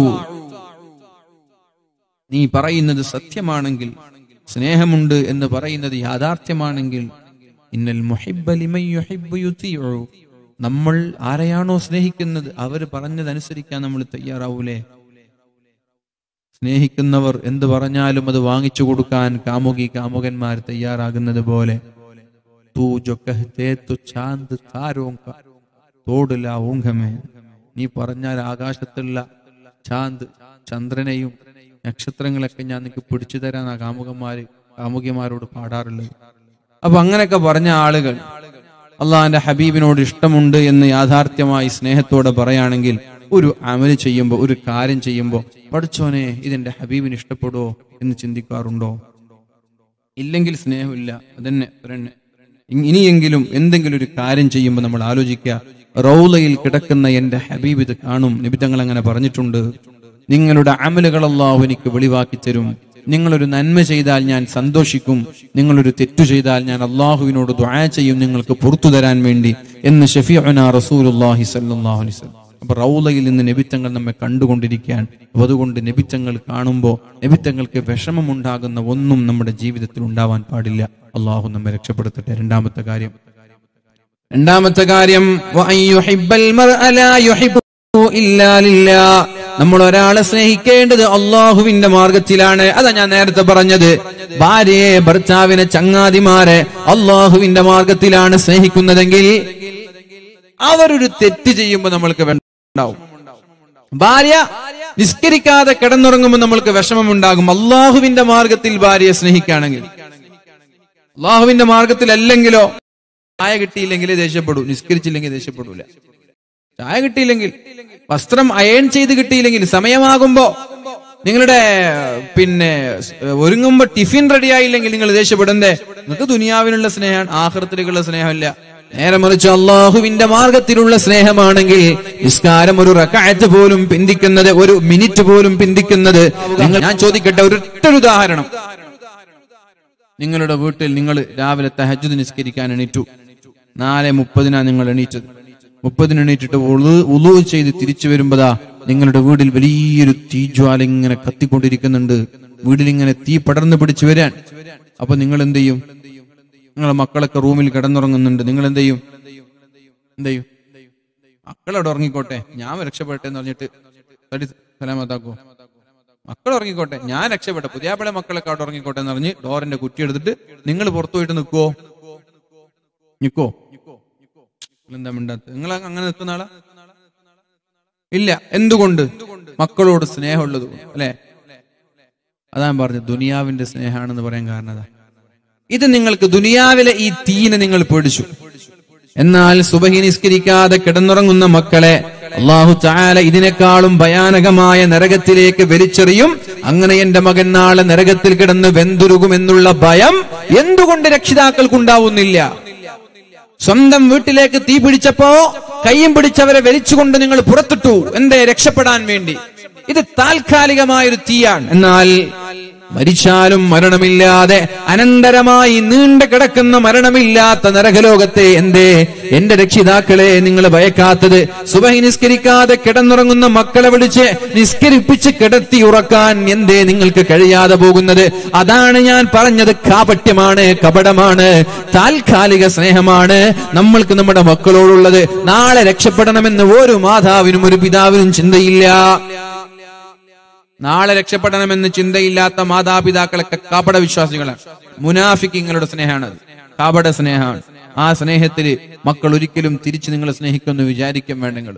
നീ പറയുന്നത് സത്യമാണെങ്കിൽ സ്നേഹമുണ്ട് എന്ന് പറയുന്നത് യാഥാർത്ഥ്യമാണെങ്കിൽ ഇന്നൽ മുഹിബ്ബ ലിമൻ യുഹിബ്ബു യുതീഉ നമ്മൾ ആരെയാണോ സ്നേഹിക്കുന്നത് അവർ പറഞ്ഞതനുസരിക്കാൻ നമ്മൾ തയ്യാറാവൂലേ സ്നേഹിക്കുന്നവർ എന്ത് പറഞ്ഞാലും അത് വാങ്ങിച്ചു കൊടുക്കാൻ കാമുകി കാമുകന്മാർ തയ്യാറാകുന്നത് പോലെ തൂ ജോ കഹത്തെ തു ചാന്ത് താരോങ്ക തോടില്ല ഊങ്കമേ നീ പറഞ്ഞാൽ ആകാശത്തുള്ള ചാന്ത് ചന്ദ്രനെയും നക്ഷത്രങ്ങളൊക്കെ ഞാൻ നിനക്ക് പിടിച്ചു തരാൻ ആ കാമുകന്മാര് കാമുകിമാരോട് പാടാറുള്ളത് അപ്പൊ അങ്ങനെയൊക്കെ പറഞ്ഞ ആളുകൾ അള്ളാഹിന്റെ ഹബീബിനോട് ഇഷ്ടമുണ്ട് എന്ന് യാഥാർത്ഥ്യമായി സ്നേഹത്തോടെ പറയുകയാണെങ്കിൽ ഒരു അമല് ചെയ്യുമ്പോൾ ഒരു കാര്യം ചെയ്യുമ്പോൾ പഠിച്ചോനെ ഇതെന്റെ ഹബീബിന് ഇഷ്ടപ്പെടുവോ എന്ന് ചിന്തിക്കാറുണ്ടോ ഇല്ലെങ്കിൽ സ്നേഹമില്ല അതന്നെ അതന്നെ ഇ- ഇനിയെങ്കിലും എന്തെങ്കിലും ഒരു കാര്യം ചെയ്യുമ്പോൾ നമ്മൾ ആലോചിക്കുക റൗലയിൽ കിടക്കുന്ന എന്റെ ഹബീബ് ഇത് കാണും നിബിതങ്ങൾ അങ്ങനെ പറഞ്ഞിട്ടുണ്ട് നിങ്ങളുടെ അമലുകൾ അള്ളാഹു എനിക്ക് വെളിവാക്കി തരും നിങ്ങളൊരു നന്മ ചെയ്താൽ ഞാൻ സന്തോഷിക്കും നിങ്ങളൊരു തെറ്റു ചെയ്താൽ ഞാൻ അള്ളാഹുവിനോട് ദുആ ചെയ്യും നിങ്ങൾക്ക് പുറത്തു തരാൻ വേണ്ടി എന്ന് ഷഫീഅന റസൂലുള്ളാഹി സ്വല്ലല്ലാഹു അലൈഹി വസല്ലം അപ്പൊ റൗലയിൽ നിന്ന് നബിത്തങ്ങൾ നമ്മെ കണ്ടുകൊണ്ടിരിക്കുകയാണ് അപ്പൊ അതുകൊണ്ട് നബിത്തങ്ങൾ കാണുമ്പോൾ നബിത്തങ്ങൾക്ക് വിഷമമുണ്ടാകുന്ന ഒന്നും നമ്മുടെ ജീവിതത്തിൽ ഉണ്ടാവാൻ പാടില്ല അള്ളാഹു നമ്മെ രക്ഷപ്പെടുത്തട്ടെ രണ്ടാമത്തെ കാര്യം രണ്ടാമത്തെ കാര്യം വഅൻ യുഹിബ്ബൽ മർഅ ലാ യുഹിബ്ബുഹു ഇല്ലാ ലില്ലാ. നമ്മൾ ഒരാളെ സ്നേഹിക്കേണ്ടത് അള്ളാഹുവിന്റെ മാർഗത്തിലാണ് അതാ ഞാൻ നേരത്തെ പറഞ്ഞത് ഭാര്യയെ ഭർത്താവിനെ ചങ്ങാതിമാരെ അള്ളാഹുവിന്റെ മാർഗത്തിലാണ് സ്നേഹിക്കുന്നതെങ്കിൽ അവരൊരു തെറ്റ് ചെയ്യുമ്പോൾ നമ്മൾക്ക് ഉണ്ടാവും ഭാര്യ നിസ്കരിക്കാതെ കിടന്നുറങ്ങുമ്പോൾ നമ്മൾക്ക് വിഷമമുണ്ടാകും അള്ളാഹുവിന്റെ മാർഗത്തിൽ ഭാര്യയെ സ്നേഹിക്കുകയാണെങ്കിൽ അള്ളാഹുവിന്റെ മാർഗത്തിലല്ലെങ്കിലോ ചായ കിട്ടിയില്ലെങ്കിൽ ദേഷ്യപ്പെടൂ നിസ്കരിച്ചില്ലെങ്കിൽ ദേഷ്യപ്പെടൂല ചായ കിട്ടിയില്ലെങ്കിൽ വസ്ത്രം അയൺ ചെയ്ത് കിട്ടിയില്ലെങ്കിൽ സമയമാകുമ്പോ നിങ്ങളുടെ പിന്നെ ഒരുങ്ങുമ്പോ ടിഫിൻ റെഡി ആയില്ലെങ്കിൽ നിങ്ങൾ ദേഷ്യപ്പെടണ്ടേ നിങ്ങൾക്ക് ദുനിയാവിനുള്ള സ്നേഹമാണ് ആഹൃത്തിലേക്കുള്ള സ്നേഹമല്ല നേരെ മറിച്ച് അള്ളാഹുവിന്റെ മാർഗത്തിലുള്ള സ്നേഹമാണെങ്കിൽ നിസ്കാരം ഒരു റക്കായത്ത് പോലും പിന്തിക്കുന്നത് ഒരു മിനിറ്റ് പോലും പിന്തിക്കുന്നത് നിങ്ങൾ ഞാൻ ചോദിക്കട്ടെ ഒരൊറ്റൊരു ഉദാഹരണം നിങ്ങളുടെ വീട്ടിൽ നിങ്ങൾ രാവിലെ തഹജുദ് നിസ്കരിക്കാൻ എണീറ്റു നാല് മുപ്പതിനാ നിങ്ങൾ എണീറ്റത് മുപ്പതിന് എണീറ്റിട്ട് ഉളു- ഉളു ചെയ്ത് തിരിച്ചു വരുമ്പോതാ നിങ്ങളുടെ വീട്ടിൽ വലിയൊരു തീജ്വാല ഇങ്ങനെ കത്തിക്കൊണ്ടിരിക്കുന്നുണ്ട് വീട്ടിൽ ഇങ്ങനെ തീ പടർന്നു പിടിച്ചു വരാൻ അപ്പൊ നിങ്ങൾ എന്ത് ചെയ്യും നിങ്ങളെ മക്കളൊക്കെ റൂമിൽ കിടന്നുറങ്ങുന്നുണ്ട് നിങ്ങൾ എന്ത് ചെയ്യും എന്ത് ചെയ്യും മക്കളവിടെ ഉറങ്ങിക്കോട്ടെ ഞാൻ രക്ഷപ്പെട്ടെ എന്ന് പറഞ്ഞിട്ട് തടി സലാമത്താക്കോ മക്കൾ ഉറങ്ങിക്കോട്ടെ ഞാൻ രക്ഷപ്പെട്ടെ പുതിയാപ്പിളെ മക്കളൊക്കെ അവിടെ ഉറങ്ങിക്കോട്ടെ എന്ന് പറഞ്ഞ് ഡോറിന്റെ കുറ്റി എടുത്തിട്ട് നിങ്ങൾ പുറത്തു പോയിട്ട് നിൽക്കുവോ നിക്കോ എന്താ മിണ്ടാത്ത നിങ്ങൾ അങ്ങനെ നിൽക്കുന്ന ആളാ ഇല്ല എന്തുകൊണ്ട് മക്കളോട് സ്നേഹമുള്ളത് കൊണ്ട്, അല്ലെ അതാ ഞാൻ പറഞ്ഞത് ദുനിയാവിന്റെ സ്നേഹമാണെന്ന് പറയാൻ കാരണം അതാ ഇത് നിങ്ങൾക്ക് ദുനിയാവിലെ ഈ തീനെ നിങ്ങൾ പേടിച്ചു എന്നാൽ സുബഹി നിസ്കരിക്കാതെ കിടന്നുറങ്ങുന്ന മക്കളെ അള്ളാഹു ചായാല ഇതിനേക്കാളും ഭയാനകമായ നരകത്തിലേക്ക് വലിച്ചെറിയും അങ്ങനെ എന്റെ മകൻ നാളെ നരകത്തിൽ കിടന്ന് വെന്തുരുകുമെന്നുള്ള ഭയം എന്തുകൊണ്ട് രക്ഷിതാക്കൾക്കുണ്ടാവുന്നില്ല സ്വന്തം വീട്ടിലേക്ക് തീ പിടിച്ചപ്പോ കയ്യും പിടിച്ചവരെ വലിച്ചുകൊണ്ട് നിങ്ങൾ പുറത്തിട്ടു എന്തേ രക്ഷപ്പെടാൻ വേണ്ടി ഇത് താൽക്കാലികമായ ഒരു തീയാണ് എന്നാൽ മരിച്ചാലും മരണമില്ലാതെ അനന്തരമായി നീണ്ടു കിടക്കുന്ന മരണമില്ലാത്ത നരകലോകത്തെ എന്തേ എന്റെ രക്ഷിതാക്കളെ നിങ്ങൾ ഭയക്കാത്തത് സുബഹി നിസ്കരിക്കാതെ കിടന്നുറങ്ങുന്ന മക്കളെ വിളിച്ച് നിസ്കരിപ്പിച്ച് കിടത്തി ഉറക്കാൻ എന്തേ നിങ്ങൾക്ക് കഴിയാതെ പോകുന്നത് അതാണ് ഞാൻ പറഞ്ഞത് കാപട്യമാണ് കപടമാണ് താൽക്കാലിക സ്നേഹമാണ് നമ്മൾക്ക് നമ്മുടെ മക്കളോടുള്ളത് നാളെ രക്ഷപ്പെടണമെന്ന് ഒരു മാതാവിനും ഒരു പിതാവിനും ചിന്തയില്ല നാളെ രക്ഷപ്പെടണമെന്ന് ചിന്തയില്ലാത്ത മാതാപിതാക്കളൊക്കെ കാപട വിശ്വാസികളാണ് മുനാഫിക്കിങ്ങളുടെ സ്നേഹമാണ് അത് കാപട സ്നേഹമാണ് ആ സ്നേഹത്തില് മക്കൾ ഒരിക്കലും തിരിച്ച് നിങ്ങളെ സ്നേഹിക്കുമെന്ന് വിചാരിക്കും വേണ്ട നിങ്ങൾ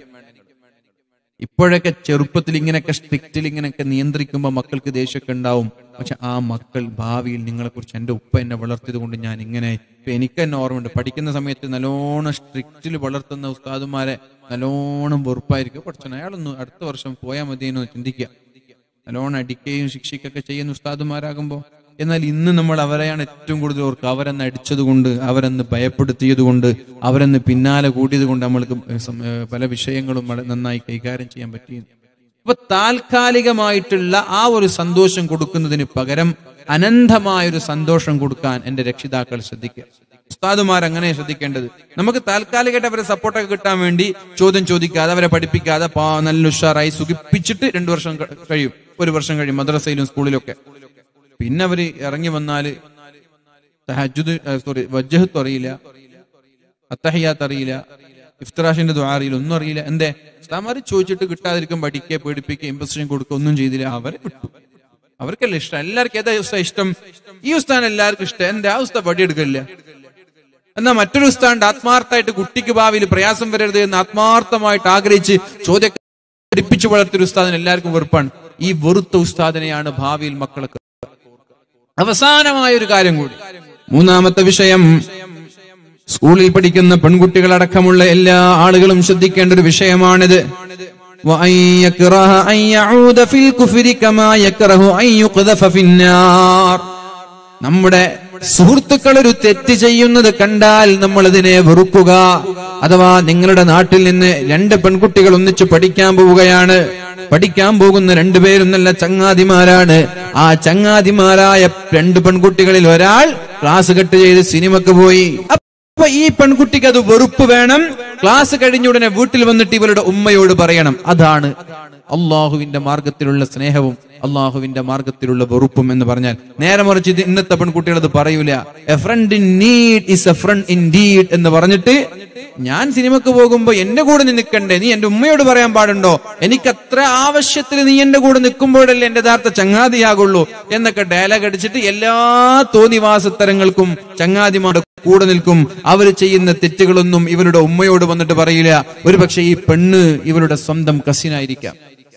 ഇപ്പോഴൊക്കെ ചെറുപ്പത്തിൽ ഇങ്ങനെയൊക്കെ സ്ട്രിക്റ്റിൽ ഇങ്ങനെയൊക്കെ നിയന്ത്രിക്കുമ്പോൾ മക്കൾക്ക് ദേഷ്യമൊക്കെ ഉണ്ടാവും പക്ഷെ ആ മക്കൾ ഭാവിയിൽ നിങ്ങളെ കുറിച്ച് എന്റെ ഉപ്പ എന്നെ വളർത്തിയത് കൊണ്ട് ഞാൻ ഇങ്ങനെ ഇപ്പൊ എനിക്ക് തന്നെ ഓർമ്മയുണ്ട് പഠിക്കുന്ന സമയത്ത് നല്ലോണം സ്ട്രിക്റ്റിൽ വളർത്തുന്ന ഉസ്താദുമാരെ നല്ലോണം വെറുപ്പായിരിക്കും പഠിച്ചോ അയാളൊന്ന് അടുത്ത വർഷം പോയാൽ മതിയെന്ന് ചിന്തിക്കുക നല്ലോണം അടിക്കുകയും ശിക്ഷിക്കുകയൊക്കെ ചെയ്യുന്ന ഉസ്താദുമാരാകുമ്പോൾ എന്നാൽ ഇന്ന് നമ്മൾ അവരെയാണ് ഏറ്റവും കൂടുതൽ ഓർക്കുക അവരെന്ന് അടിച്ചത് കൊണ്ട് അവരെന്ന് ഭയപ്പെടുത്തിയത് കൊണ്ട് അവരെന്ന് പിന്നാലെ കൂടിയത് കൊണ്ട് നമ്മൾക്ക് സം- ഏഹ് പല വിഷയങ്ങളും വളരെ നന്നായി കൈകാര്യം ചെയ്യാൻ പറ്റി അപ്പൊ താൽക്കാലികമായിട്ടുള്ള ആ ഒരു സന്തോഷം കൊടുക്കുന്നതിന് പകരം അനന്തമായ ഒരു സന്തോഷം കൊടുക്കാൻ എന്റെ രക്ഷിതാക്കൾ ശ്രദ്ധിക്കുക ഉസ്താദുമാർ അങ്ങനെ ശ്രദ്ധിക്കേണ്ടത് നമുക്ക് താൽക്കാലികമായിട്ട് അവരെ സപ്പോർട്ടൊക്കെ കിട്ടാൻ വേണ്ടി ചോദ്യം ചോദിക്കാതെ അവരെ പഠിപ്പിക്കാതെ പാ- നല്ല ഉഷാറായി സുഖിപ്പിച്ചിട്ട് രണ്ടു വർഷം ക- കഴിയും ഒരു വർഷം കഴിയും മദ്രസയിലും സ്കൂളിലൊക്കെ പിന്നെ അവര് ഇറങ്ങി വന്നാല് തഹജുദ് സോറി വജ്ജഹത്ത് അറിയില്ല അത്തഹയ്യാത്ത് അറിയില്ല ഇഫ്തറാഷിന്റെ ദ്വാ അറിയില്ല ഒന്നും അറിയില്ല എന്തേ ഉസ്താമാര് ചോദിച്ചിട്ട് കിട്ടാതിരിക്കും പഠിക്കുക പേടിപ്പിക്കുക ഇമ്പസിഷൻ കൊടുക്കുക ഒന്നും ചെയ്തില്ല അവരെ വിട്ടു അവർക്കല്ല ഇഷ്ടം എല്ലാവർക്കും ഏതാ ഉസ്താ ഇഷ്ടം ഈ ഉസ്താൻ എല്ലാവർക്കും ഇഷ്ടം എന്റെ ആ ഉസ്താ പടിയെടുക്കില്ല എന്നാ മറ്റൊരു ഉസ്താണ്ട് ആത്മാർത്ഥമായിട്ട് കുട്ടിക്ക് ഭാവിയിൽ പ്രയാസം വരരുത് എന്ന് ആത്മാർത്ഥമായിട്ട് ആഗ്രഹിച്ച് ചോദ്യം പഠിപ്പിച്ചു വളർത്തിയ ഉസ്താദിന് എല്ലാവർക്കും വെറുപ്പാണ് ഈ വെറുത്ത ഉസ്താദിനെയാണ് ഭാവിയിൽ മക്കളൊക്കെ അവസാനമായ ഒരു കാര്യം കൂടി മൂന്നാമത്തെ വിഷയം സ്കൂളിൽ പഠിക്കുന്ന പെൺകുട്ടികളടക്കമുള്ള എല്ലാ ആളുകളും ശ്രദ്ധിക്കേണ്ട ഒരു വിഷയമാണിത് وأن يكره أن يعود في الكفر كما يكره أن يقذف في النار നമ്മുടെ സുഹൃത്തുക്കൾ ഒരു തെറ്റ് ചെയ്യുന്നത് കണ്ടാൽ നമ്മൾ അതിനെ വെറുക്കുക അഥവാ നിങ്ങളുടെ നാട്ടിൽ നിന്ന് രണ്ട് പെൺകുട്ടികൾ ഒന്നിച്ച് പഠിക്കാൻ പോവുകയാണ് പഠിക്കാൻ പോകുന്ന രണ്ടുപേരും നല്ല ചങ്ങാതിമാരാണ് ആ ചങ്ങാതിമാരായ രണ്ട് പെൺകുട്ടികളിൽ ഒരാൾ ക്ലാസ് കട്ട് ചെയ്ത് സിനിമക്ക് പോയി അപ്പൊ ഈ പെൺകുട്ടിക്ക് അത് വെറുപ്പ് വേണം ക്ലാസ് കഴിഞ്ഞ ഉടനെ വീട്ടിൽ വന്നിട്ട് ഇവരുടെ ഉമ്മയോട് പറയണം അതാണ് അള്ളാഹുവിന്റെ മാർഗത്തിലുള്ള സ്നേഹവും അള്ളാഹുവിന്റെ മാർഗത്തിലുള്ള വെറുപ്പും എന്ന് പറഞ്ഞാൽ നേരെ മറിച്ച് ഇത് ഇന്നത്തെ പെൺകുട്ടികൾ അത് പറയൂല a friend in need is a friend in deed എന്ന് പറഞ്ഞിട്ട് ഞാൻ സിനിമക്ക് പോകുമ്പോ എന്റെ കൂടെ നീ നിൽക്കണ്ടേ നീ എന്റെ ഉമ്മയോട് പറയാൻ പാടുണ്ടോ എനിക്ക് അത്ര ആവശ്യത്തിൽ നീ എന്റെ കൂടെ നിൽക്കുമ്പോഴല്ലേ എന്റെ യഥാർത്ഥ ചങ്ങാതിയാകുള്ളൂ എന്നൊക്കെ ഡയലോഗ് അടിച്ചിട്ട് എല്ലാ തോന്നിവാസത്തരങ്ങൾക്കും ചങ്ങാതിമാരുടെ കൂടെ നിൽക്കും അവർ ചെയ്യുന്ന തെറ്റുകളൊന്നും ഇവരുടെ ഉമ്മയോട് വന്നിട്ട് പറയില്ല ഒരു പക്ഷെ ഈ പെണ്ണ് ഇവരുടെ സ്വന്തം കസിനായിരിക്കാം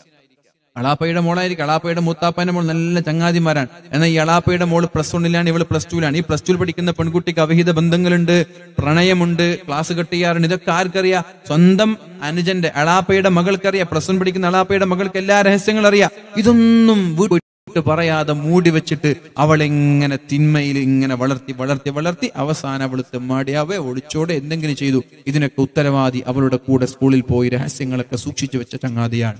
അളാപ്പയുടെ മോളായിരിക്കും അളാപ്പയുടെ മൂത്താപ്പന്റെ മോൾ നല്ല ചങ്ങാതിമാരാണ് എന്നാൽ ഈ അളാപ്പയുടെ മോള് പ്ലസ് വണ്ണിലാണ് ഇവള് പ്ലസ് ടുവിലാണ് ഈ പ്ലസ് ടുവിൽ പഠിക്കുന്ന പെൺകുട്ടിക്ക് അവിഹിത ബന്ധങ്ങളുണ്ട് പ്രണയമുണ്ട് ക്ലാസ് കട്ട് ചെയ്യാറുണ്ട് ഇതൊക്കെ ആർക്കറിയാം സ്വന്തം അനുജന്റെ അളാപ്പയുടെ മകൾക്കറിയാം പ്ലസ് വൺ പഠിക്കുന്ന അളാപ്പയുടെ മകൾക്ക് എല്ലാ രഹസ്യങ്ങളും അറിയാം ഇതൊന്നും വീട്ട് പറയാതെ മൂടി വെച്ചിട്ട് അവൾ ഇങ്ങനെ തിന്മയിൽ ഇങ്ങനെ വളർത്തി വളർത്തി വളർത്തി അവസാനം അവൾ തെമ്മാടിയാവേ ഒളിച്ചോടെ എന്തെങ്കിലും ചെയ്തു ഇതിനൊക്കെ ഉത്തരവാദി അവളുടെ കൂടെ സ്കൂളിൽ പോയി രഹസ്യങ്ങളൊക്കെ സൂക്ഷിച്ചു വെച്ച ചങ്ങാതിയാണ്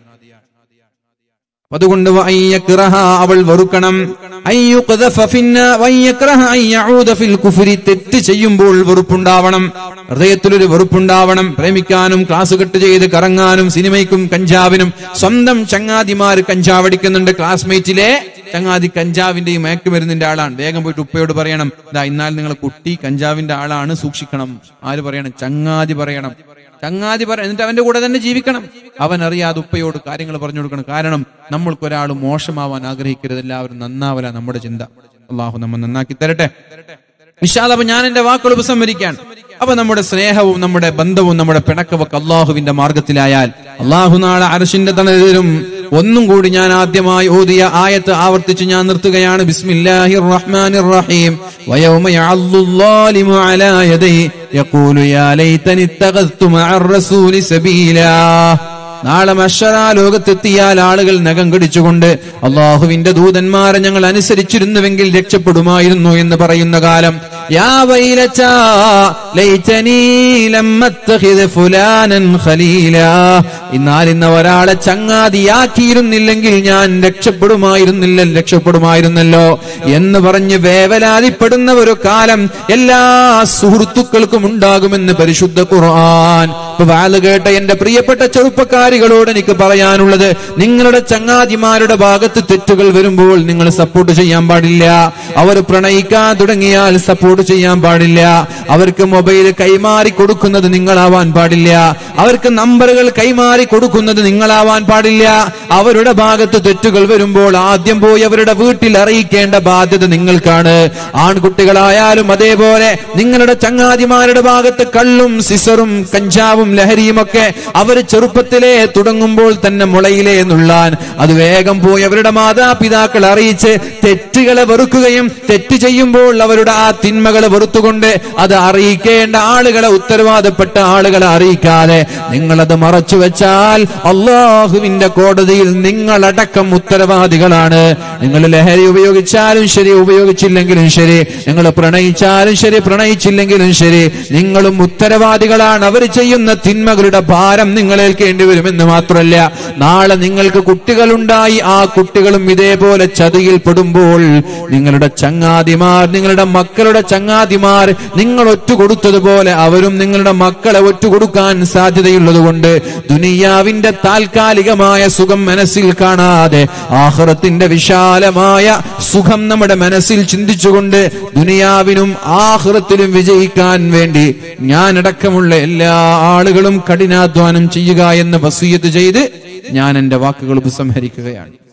അതുകൊണ്ട് വഅയ്യക്റഹ അവൾ വെറുക്കണം അയ്യുഖദഫ ഫിന്ന വഅയ്യക്റഹ അയ്യഊദ ഫിൽ കുഫ്രി തെറ്റ് ചെയ്യുമ്പോൾ വെറുപ്പുണ്ടാവണം ഹൃദയത്തിലൊരു വെറുപ്പുണ്ടാവണം പ്രേമിക്കാനും ക്ലാസ് കെട്ട് ചെയ്ത് കറങ്ങാനും സിനിമയ്ക്കും കഞ്ചാവിനും സ്വന്തം ചങ്ങാതിമാർ കഞ്ചാവടിക്കുന്നുണ്ട് ക്ലാസ്മേറ്റിലെ ചങ്ങാതി കഞ്ചാവിന്റെയും മയക്കുമരുന്നിന്റെ ആളാണ് വേഗം പോയിട്ട് ഉപ്പയോട് പറയണം ഇതാ എന്നാൽ നിങ്ങളെ കുട്ടി കഞ്ചാവിന്റെ ആളാണ് സൂക്ഷിക്കണം ആര് പറയണം ചങ്ങാതി പറയണം ചങ്ങാതി പറ എന്നിട്ട് അവന്റെ കൂടെ തന്നെ ജീവിക്കണം അവൻ അറിയാതെ ഉപ്പയോട് കാര്യങ്ങൾ പറഞ്ഞു കൊടുക്കണം കാരണം നമ്മൾക്ക് ഒരാൾ മോശമാവാൻ ആഗ്രഹിക്കരുത് എല്ലാവരും നന്നാവല നമ്മുടെ ചിന്ത അള്ളാഹു നമ്മ നന്നാക്കി തരട്ടെ വിശാല അപ്പൊ ഞാൻ എന്റെ വാക്കുകൾ ഉപസംഹരിക്കാൻ അപ്പൊ നമ്മുടെ സ്നേഹവും നമ്മുടെ ബന്ധവും നമ്മുടെ പിണക്കമൊക്കെ അള്ളാഹുവിന്റെ മാർഗത്തിലായാൽ അള്ളാഹു നാളെ അരശിന്റെ തണലിലും ഒന്നും കൂടി ഞാൻ ആദ്യമായി ഓതിയ ആയത്ത് ആവർത്തിച്ച് ഞാൻ നിർത്തുകയാണ് ബിസ്മില്ലാഹിർ റഹ്മാനിർ റഹീം വയൗമ യഅല്ലു الظالم على يديه يقول يا ليتني اتخذت مع الرسول سبيلا നാളെ മഷറാ ലോകത്തെത്തിയാൽ ആളുകൾ നഖം കടിച്ചുകൊണ്ട് അള്ളാഹുവിന്റെ ദൂതന്മാരെ ഞങ്ങൾ അനുസരിച്ചിരുന്നുവെങ്കിൽ രക്ഷപ്പെടുമായിരുന്നു എന്ന് പറയുന്ന കാലം യാ വൈലച്ചാ ലൈതനീ ലം അത്തഖിദ് ഫുലാനൻ ഖലീലാ എന്നാൽ ഇന്ന് ഒരാളെ ചങ്ങാതിയാക്കിയിരുന്നില്ലെങ്കിൽ ഞാൻ രക്ഷപ്പെടുമായിരുന്നില്ല രക്ഷപ്പെടുമായിരുന്നല്ലോ എന്ന് പറഞ്ഞ് വേവലാതിപ്പെടുന്ന ഒരു കാലം എല്ലാ സുഹൃത്തുക്കൾക്കും ഉണ്ടാകുമെന്ന് പരിശുദ്ധ ഖുർആൻ ഇപ്പൊ വാല് കേട്ട എന്റെ പ്രിയപ്പെട്ട ചെറുപ്പക്കാരികളോട് എനിക്ക് പറയാനുള്ളത് നിങ്ങളുടെ ചങ്ങാതിമാരുടെ ഭാഗത്ത് തെറ്റുകൾ വരുമ്പോൾ നിങ്ങൾ സപ്പോർട്ട് ചെയ്യാൻ പാടില്ല അവർ പ്രണയിക്കാൻ തുടങ്ങിയാൽ സപ്പോർട്ട് ചെയ്യാൻ പാടില്ല അവർക്ക് മൊബൈൽ കൈമാറി കൊടുക്കുന്നത് നിങ്ങളാവാൻ പാടില്ല അവർക്ക് നമ്പറുകൾ കൈമാറി കൊടുക്കുന്നത് നിങ്ങളാവാൻ പാടില്ല അവരുടെ ഭാഗത്ത് തെറ്റുകൾ വരുമ്പോൾ ആദ്യം പോയി അവരുടെ വീട്ടിൽ അറിയിക്കേണ്ട ബാധ്യത നിങ്ങൾക്കാണ് ആൺകുട്ടികളായാലും അതേപോലെ നിങ്ങളുടെ ചങ്ങാതിമാരുടെ ഭാഗത്ത് കള്ളും സിസറും കഞ്ചാവും ലഹരിയും ഒക്കെ അവർ ചെറുപ്പത്തിലേ തുടങ്ങുമ്പോൾ തന്നെ മുളയിലേ നുള്ളാൻ അത് വേഗം പോയി അവരുടെ മാതാപിതാക്കൾ അറിയിച്ച് തെറ്റുകളെ വെറുക്കുകയും തെറ്റ് ചെയ്യുമ്പോൾ അവരുടെ ആ തിന്മകളെ വെറുത്തുകൊണ്ട് അത് അറിയിക്കേണ്ട ആളുകളെ ഉത്തരവാദപ്പെട്ട ആളുകളെ അറിയിക്കാതെ നിങ്ങളത് മറച്ചു വെച്ചാൽ അള്ളാഹുവിന്റെ കോടതിയിൽ നിങ്ങളടക്കം ഉത്തരവാദികളാണ് നിങ്ങൾ ലഹരി ഉപയോഗിച്ചാലും ശരി ഉപയോഗിച്ചില്ലെങ്കിലും ശരി നിങ്ങൾ പ്രണയിച്ചാലും ശരി പ്രണയിച്ചില്ലെങ്കിലും ശരി നിങ്ങളും ഉത്തരവാദികളാണ് അവർ ചെയ്യുന്ന തിന്മകളുടെ ഭാരം നിങ്ങൾ ഏൽക്കേണ്ടി വരുമെന്ന് മാത്രമല്ല നാളെ നിങ്ങൾക്ക് കുട്ടികളുണ്ടായി ആ കുട്ടികളും ഇതേപോലെ ചതിയിൽ പെടുമ്പോൾ നിങ്ങളുടെ ചങ്ങാതിമാർ നിങ്ങളുടെ മക്കളുടെ ചങ്ങാതിമാർ നിങ്ങൾ ഒറ്റുകൊടുത്തതുപോലെ അവരും നിങ്ങളുടെ മക്കളെ ഒറ്റുകൊടുക്കാൻ സാധ്യതയുള്ളതുകൊണ്ട് ദുനിയാവിന്റെ താൽക്കാലികമായ സുഖം മനസ്സിൽ കാണാതെ ആഹ്റത്തിന്റെ വിശാലമായ സുഖം നമ്മുടെ മനസ്സിൽ ചിന്തിച്ചുകൊണ്ട് ദുനിയാവിനും ആഹ്റത്തിലും വിജയിക്കാൻ വേണ്ടി ഞാനടക്കമുള്ള എല്ലാ ആളുകളും കഠിനാധ്വാനം ചെയ്യുക എന്ന് വസീയത്ത് ചെയ്ത് ഞാൻ എന്റെ വാക്കുകൾ ഉപസംഹരിക്കുകയാണ്